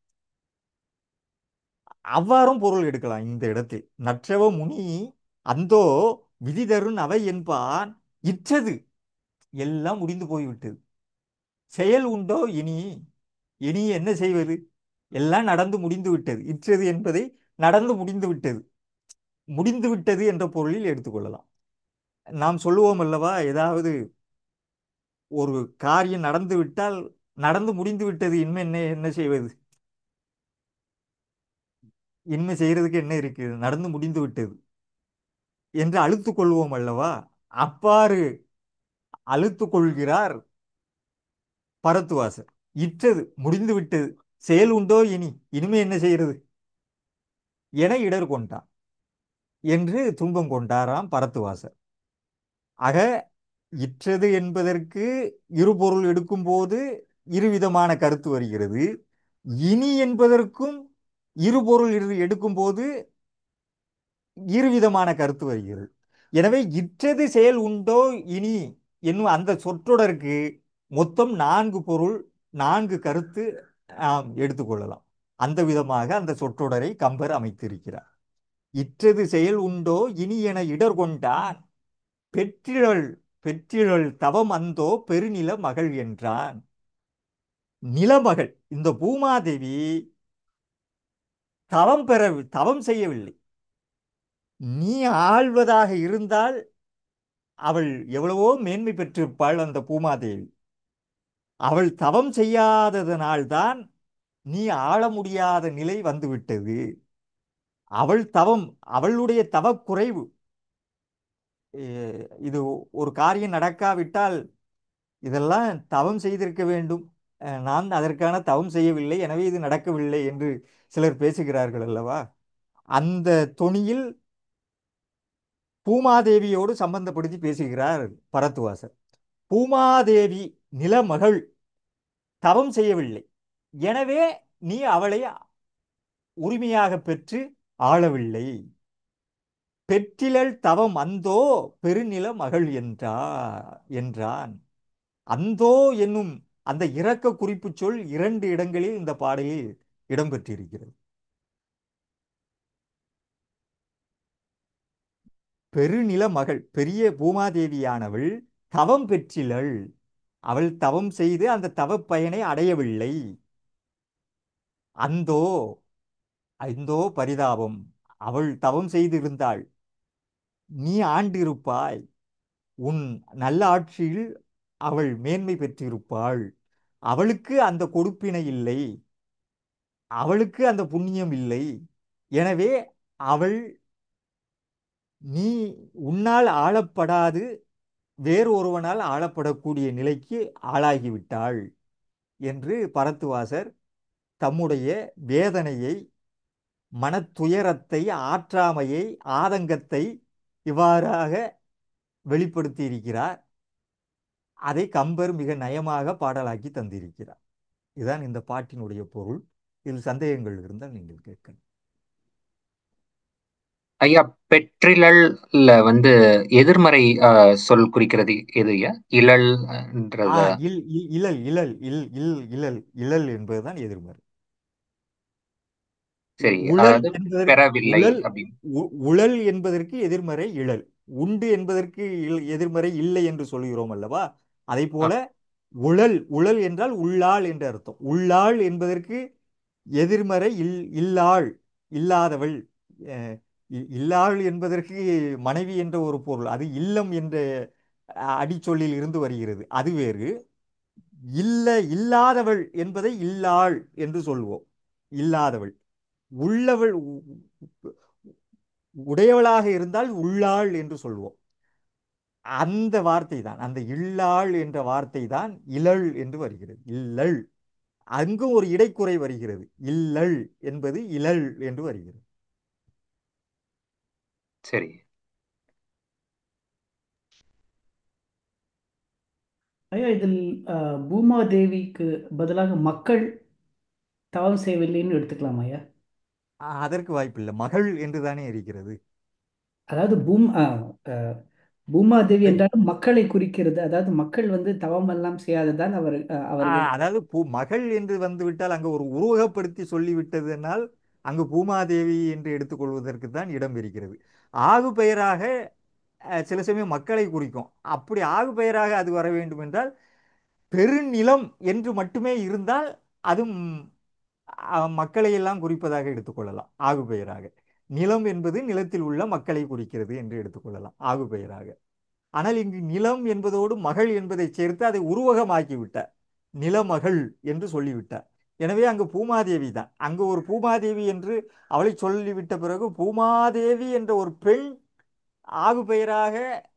அவ்வாறும் பொருள் எடுக்கலாம் இந்த இடத்தில் நற்றவ முனி அந்தோ விதி தருண் அவை என்பான் இற்றது எல்லாம் முடிந்து போய்விட்டது செயல் உண்டோ இனி இனி என்ன செய்வது எல்லாம் நடந்து முடிந்து விட்டது இற்றது என்பதை நடந்து முடிந்து விட்டது முடிந்து விட்டது என்ற பொருளில் எடுத்துக்கொள்ளலாம் நாம் சொல்லுவோம் அல்லவா ஏதாவது ஒரு காரியம் நடந்து விட்டால் நடந்து முடிந்து விட்டது இனிமே என்ன என்ன செய்வது இனிமே செய்யறதுக்கு என்ன இருக்கு நடந்து முடிந்து விட்டது என்று அழுத்துக் கொள்வோம் அல்லவா அவ்வாறு அழுத்துக் கொள்கிறார் பரத்துவாசர் இற்றது முடிந்து விட்டது செயல் உண்டோ இனி இனிமே என்ன செய்யறது என இடர் கொண்டான் என்று துன்பம் கொண்டாராம் பரத்துவாசர் ஆக இற்றது என்பதற்கு இரு பொருள் எடுக்கும்போது இருவிதமான கருத்து வருகிறது இனி என்பதற்கும் இரு பொருள் இரு- எடுக்கும்போது இருவிதமான கருத்து வருகிறது எனவே இற்றது செயல் உண்டோ இனி என்னும் அந்த சொற்றொடருக்கு மொத்தம் நான்கு பொருள் நான்கு கருத்து நாம் எடுத்துக்கொள்ளலாம் அந்த விதமாக அந்த சொற்றொடரை கம்பர் அமைத்திருக்கிறார் இற்றது செயல் உண்டோ இனி என இடர் கொண்டான் பெற்றிழல் பெற்றிழல் தவம் அந்தோ பெருநில மகள் என்றான் நிலமகள் இந்த பூமாதேவி தவம் பெற தவம் செய்யவில்லை நீ ஆள்வதாக இருந்தால் அவள் எவ்வளவோ மேன்மை பெற்றிருப்பாள் அந்த பூமாதேவி அவள் தவம் செய்யாததனால்தான் நீ ஆள முடியாத நிலை வந்துவிட்டது அவள் தவம் அவளுடைய தவக் குறைவு எ- இது ஒரு காரியம் நடக்காவிட்டால் இதெல்லாம் தவம் செய்திருக்க வேண்டும் அஹ் நான் அதற்கான தவம் செய்யவில்லை எனவே இது நடக்கவில்லை என்று சிலர் பேசுகிறார்கள் அல்லவா அந்த தொனியில் பூமாதேவியோடு சம்பந்தப்படுத்தி பேசுகிறார் பரத்துவாசர் பூமாதேவி நிலமகள் தவம் செய்யவில்லை எனவே நீ அவளை உரிமையாக பெற்று ஆளவில்லை பெற்றிலள் தவம் அந்தோ பெருநில மகள் என்றா என்றான் அந்தோ என்னும் அந்த இரக்க குறிப்பு சொல் இரண்டு இடங்களில் இந்த பாடலில் இடம்பெற்றிருக்கிறது பெருநில மகள் பெரிய பூமாதேவியானவள் தவம் பெற்றிலள் அவள் தவம் செய்து அந்த தவப் பயனை அடையவில்லை அந்தோ ஐந்தோ பரிதாபம் அவள் தவம் செய்திருந்தாள் நீ ஆண்டிருப்பாய் உன் நல்ல ஆட்சியில் அவள் மேன்மை பெற்றிருப்பாள் அவளுக்கு அந்த கொடுப்பினை இல்லை அவளுக்கு அந்த புண்ணியம் இல்லை எனவே அவள் நீ உன்னால் ஆளப்படாது வேறு ஒருவனால் ஆளப்படக்கூடிய நிலைக்கு ஆளாகிவிட்டாள் என்று பரத்துவாசர் தம்முடைய வேதனையை மனத்துயரத்தை ஆற்றாமையை ஆதங்கத்தை இவ்வாறாக வெளிப்படுத்தி இருக்கிறார் அதை கம்பர் மிக நயமாக பாடலாக்கி தந்திருக்கிறார் இதுதான் இந்த பாட்டினுடைய பொருள் இதில் சந்தேகங்கள் இருந்தால் நீங்கள் கேட்கலாம் ஐயா பெற்றிலல்ல வந்து எதிர்மறை ஆஹ், சொல் குறிக்கிறது எது ஐயா ஆ இழல்ன்றத இல் இல் இழல் இழல் இல் இல் இழல் இழல் என்பதுதான் எதிர்மறை சரி உழல் அதாவது என்பதற்கு பெறவில்லை உழல் அப்படின்னு உ- உழல் என்பதற்கு எதிர்மறை இழல் உண்டு என்பதற்கு இல்- எதிர்மறை இல்லை என்று சொல்கிறோம் அல்லவா அதை ஆ, போல உழல் உழல் என்றால் உள்ளாள் என்று அர்த்தம் உள்ளாள் என்பதற்கு எதிர்மறை இல் இல்லாள் இல்லாதவள் அஹ், இ- இல்லாள் என்பதற்கு மனைவி என்ற ஒரு பொருள் அது இல்லம் என்ற அஹ், அடிச்சொல்லில் இருந்து வருகிறது அது வேறு இல்ல இல்லாதவள் என்பதை இல்லாள் என்று சொல்வோம் இல்லாதவள் உள்ளவள் உ- உ- உடையவளாக இருந்தால் உள்ளாள் என்று சொல்வோம் அந்த வார்த்தை தான் அந்த இல்லாள் என்ற வார்த்தை தான் இலள் என்று வருகிறது இல்லள் அங்கும் ஒரு இடைக்குறை வருகிறது இல்லள் என்பது இலள் என்று வருகிறது சரி ஐயா இதில் அஹ், பூமாதேவிக்கு பதிலாக மக்கள் தவம் செய்யவில்லைன்னு எடுத்துக்கலாம் ஐயா அ- அதற்கு வாய்ப்பில்லை மகள் என்று தானே இருக்கிறது அதாவது பூம் அஹ், அஹ், பூமாதேவி என்றாலும் மக்களை குறிக்கிறது அதாவது மக்கள் வந்து தவம் எல்லாம் செய்யாததால் அவர் அஹ், ஆ, அவர்கள் அதாவது பூ மகள் என்று வந்துவிட்டால் அங்கு ஒரு உருவகப்படுத்தி சொல்லிவிட்டதனால் அங்கு பூமாதேவி என்று எடுத்துக்கொள்வதற்கு தான் இடம் இருக்கிறது ஆகு பெயராக அஹ், சில சமயம் மக்களை குறிக்கும் அப்படி ஆகு பெயராக அது வர வேண்டும் என்றால் பெருநிலம் என்று மட்டுமே இருந்தால் அதுவும் அஹ், மக்களை எல்லாம் குறிப்பதாக எடுத்துக்கொள்ளலாம் ஆகு பெயராக நிலம் என்பது நிலத்தில் உள்ள மக்களை குறிக்கிறது என்று எடுத்துக்கொள்ளலாம் ஆகு பெயராக ஆனால் இங்கு நிலம் என்பதோடு மகள் என்பதை சேர்த்து அதை உருவகமாக்கி விட்டார் நிலமகள் என்று சொல்லிவிட்டார் எனவே அங்கு பூமாதேவி தான் அங்கு ஒரு பூமாதேவி என்று அவளை சொல்லிவிட்ட பிறகு பூமாதேவி என்ற ஒரு பெண் ஆகு பெயராக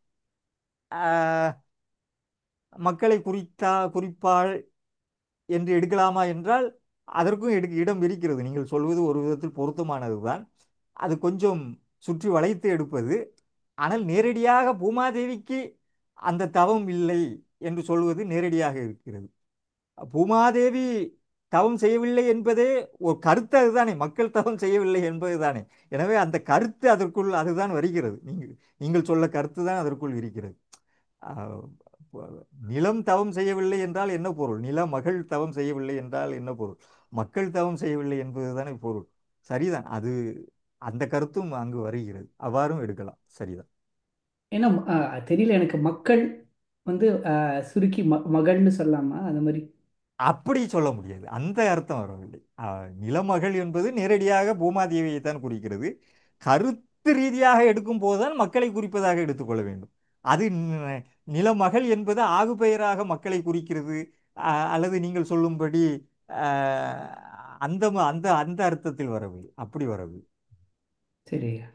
ஆஹ், மக்களை குறித்தா குறிப்பாள் என்று எடுக்கலாமா என்றால் அதற்கும் எடுக்க இடம் இருக்கிறது நீங்கள் சொல்வது ஒரு விதத்தில் பொருத்தமானதுதான் அது கொஞ்சம் சுற்றி வளைத்து எடுப்பது ஆனால் நேரடியாக பூமாதேவிக்கு அந்த தவம் இல்லை என்று சொல்வது நேரடியாக இருக்கிறது பூமாதேவி தவம் செய்யவில்லை என்பதே ஒரு கருத்து அதுதானே மக்கள் தவம் செய்யவில்லை என்பதுதானே எனவே அந்த கருத்து அதற்குள் அதுதான் வருகிறது நீங்கள் நீங்கள் சொல்ல கருத்து தான் அதற்குள் இருக்கிறது ஆஹ் நிலம் தவம் செய்யவில்லை என்றால் என்ன பொருள் நில மகள் தவம் செய்யவில்லை என்றால் என்ன பொருள் மக்கள் தவம் செய்யவில்லை என்பதுதானே பொருள் சரிதான் அது அந்த கருத்தும் அங்கு வருகிறது அவ்வாறும் எடுக்கலாம் சரிதான் ஏன்னா அஹ், தெரியல எனக்கு மக்கள் வந்து அஹ், சுருக்கி ம மகள்னு சொல்லலாமா அந்த மாதிரி அப்படி சொல்ல முடியாது அந்த அர்த்தம் வரவில்லை ஆஹ் நிலமகள் என்பது நேரடியாக பூமாதேவியை தான் குறிக்கிறது கருத்து ரீதியாக எடுக்கும் போதுதான் மக்களை குறிப்பதாக எடுத்துக்கொள்ள வேண்டும் அது ந- நிலமகள் என்பது ஆகு பெயராக மக்களை குறிக்கிறது ஆஹ் அல்லது நீங்கள் சொல்லும்படி ஆஹ் அந்த ம- அந்த அந்த அர்த்தத்தில் வரவில்லை அப்படி வரவில்லை சரி ஐயா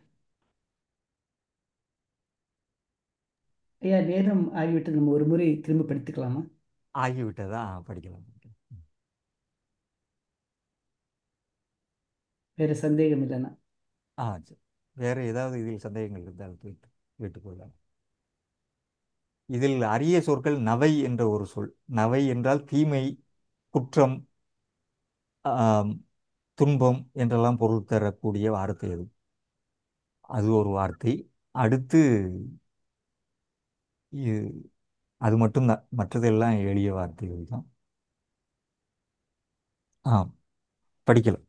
ஐயா நேரம் ஆகிவிட்டு நம்ம ஒரு முறை திரும்ப படித்துக்கலாமா ஆகிவிட்டதா ஆ, படிக்கலாம் படிக்கலாம். வேற சந்தேகம் இல்லைன்னா ஆ சரி வேறு ஏதாவது இதில் சந்தேகங்கள் இருந்தால் கேட்டு கேட்டுக்கொள்ளலாம் இதில் அரிய சொற்கள் நவை என்ற ஒரு சொல் நவை என்றால் தீமை குற்றம் ஆம், துன்பம் என்றெல்லாம் பொருள் தரக்கூடிய வார்த்தை அது அது ஒரு வார்த்தை அடுத்து இ- அது மட்டும்தான் மற்றதெல்லாம் எளிய வார்த்தைகள் தான் ஆ படிக்கலாம்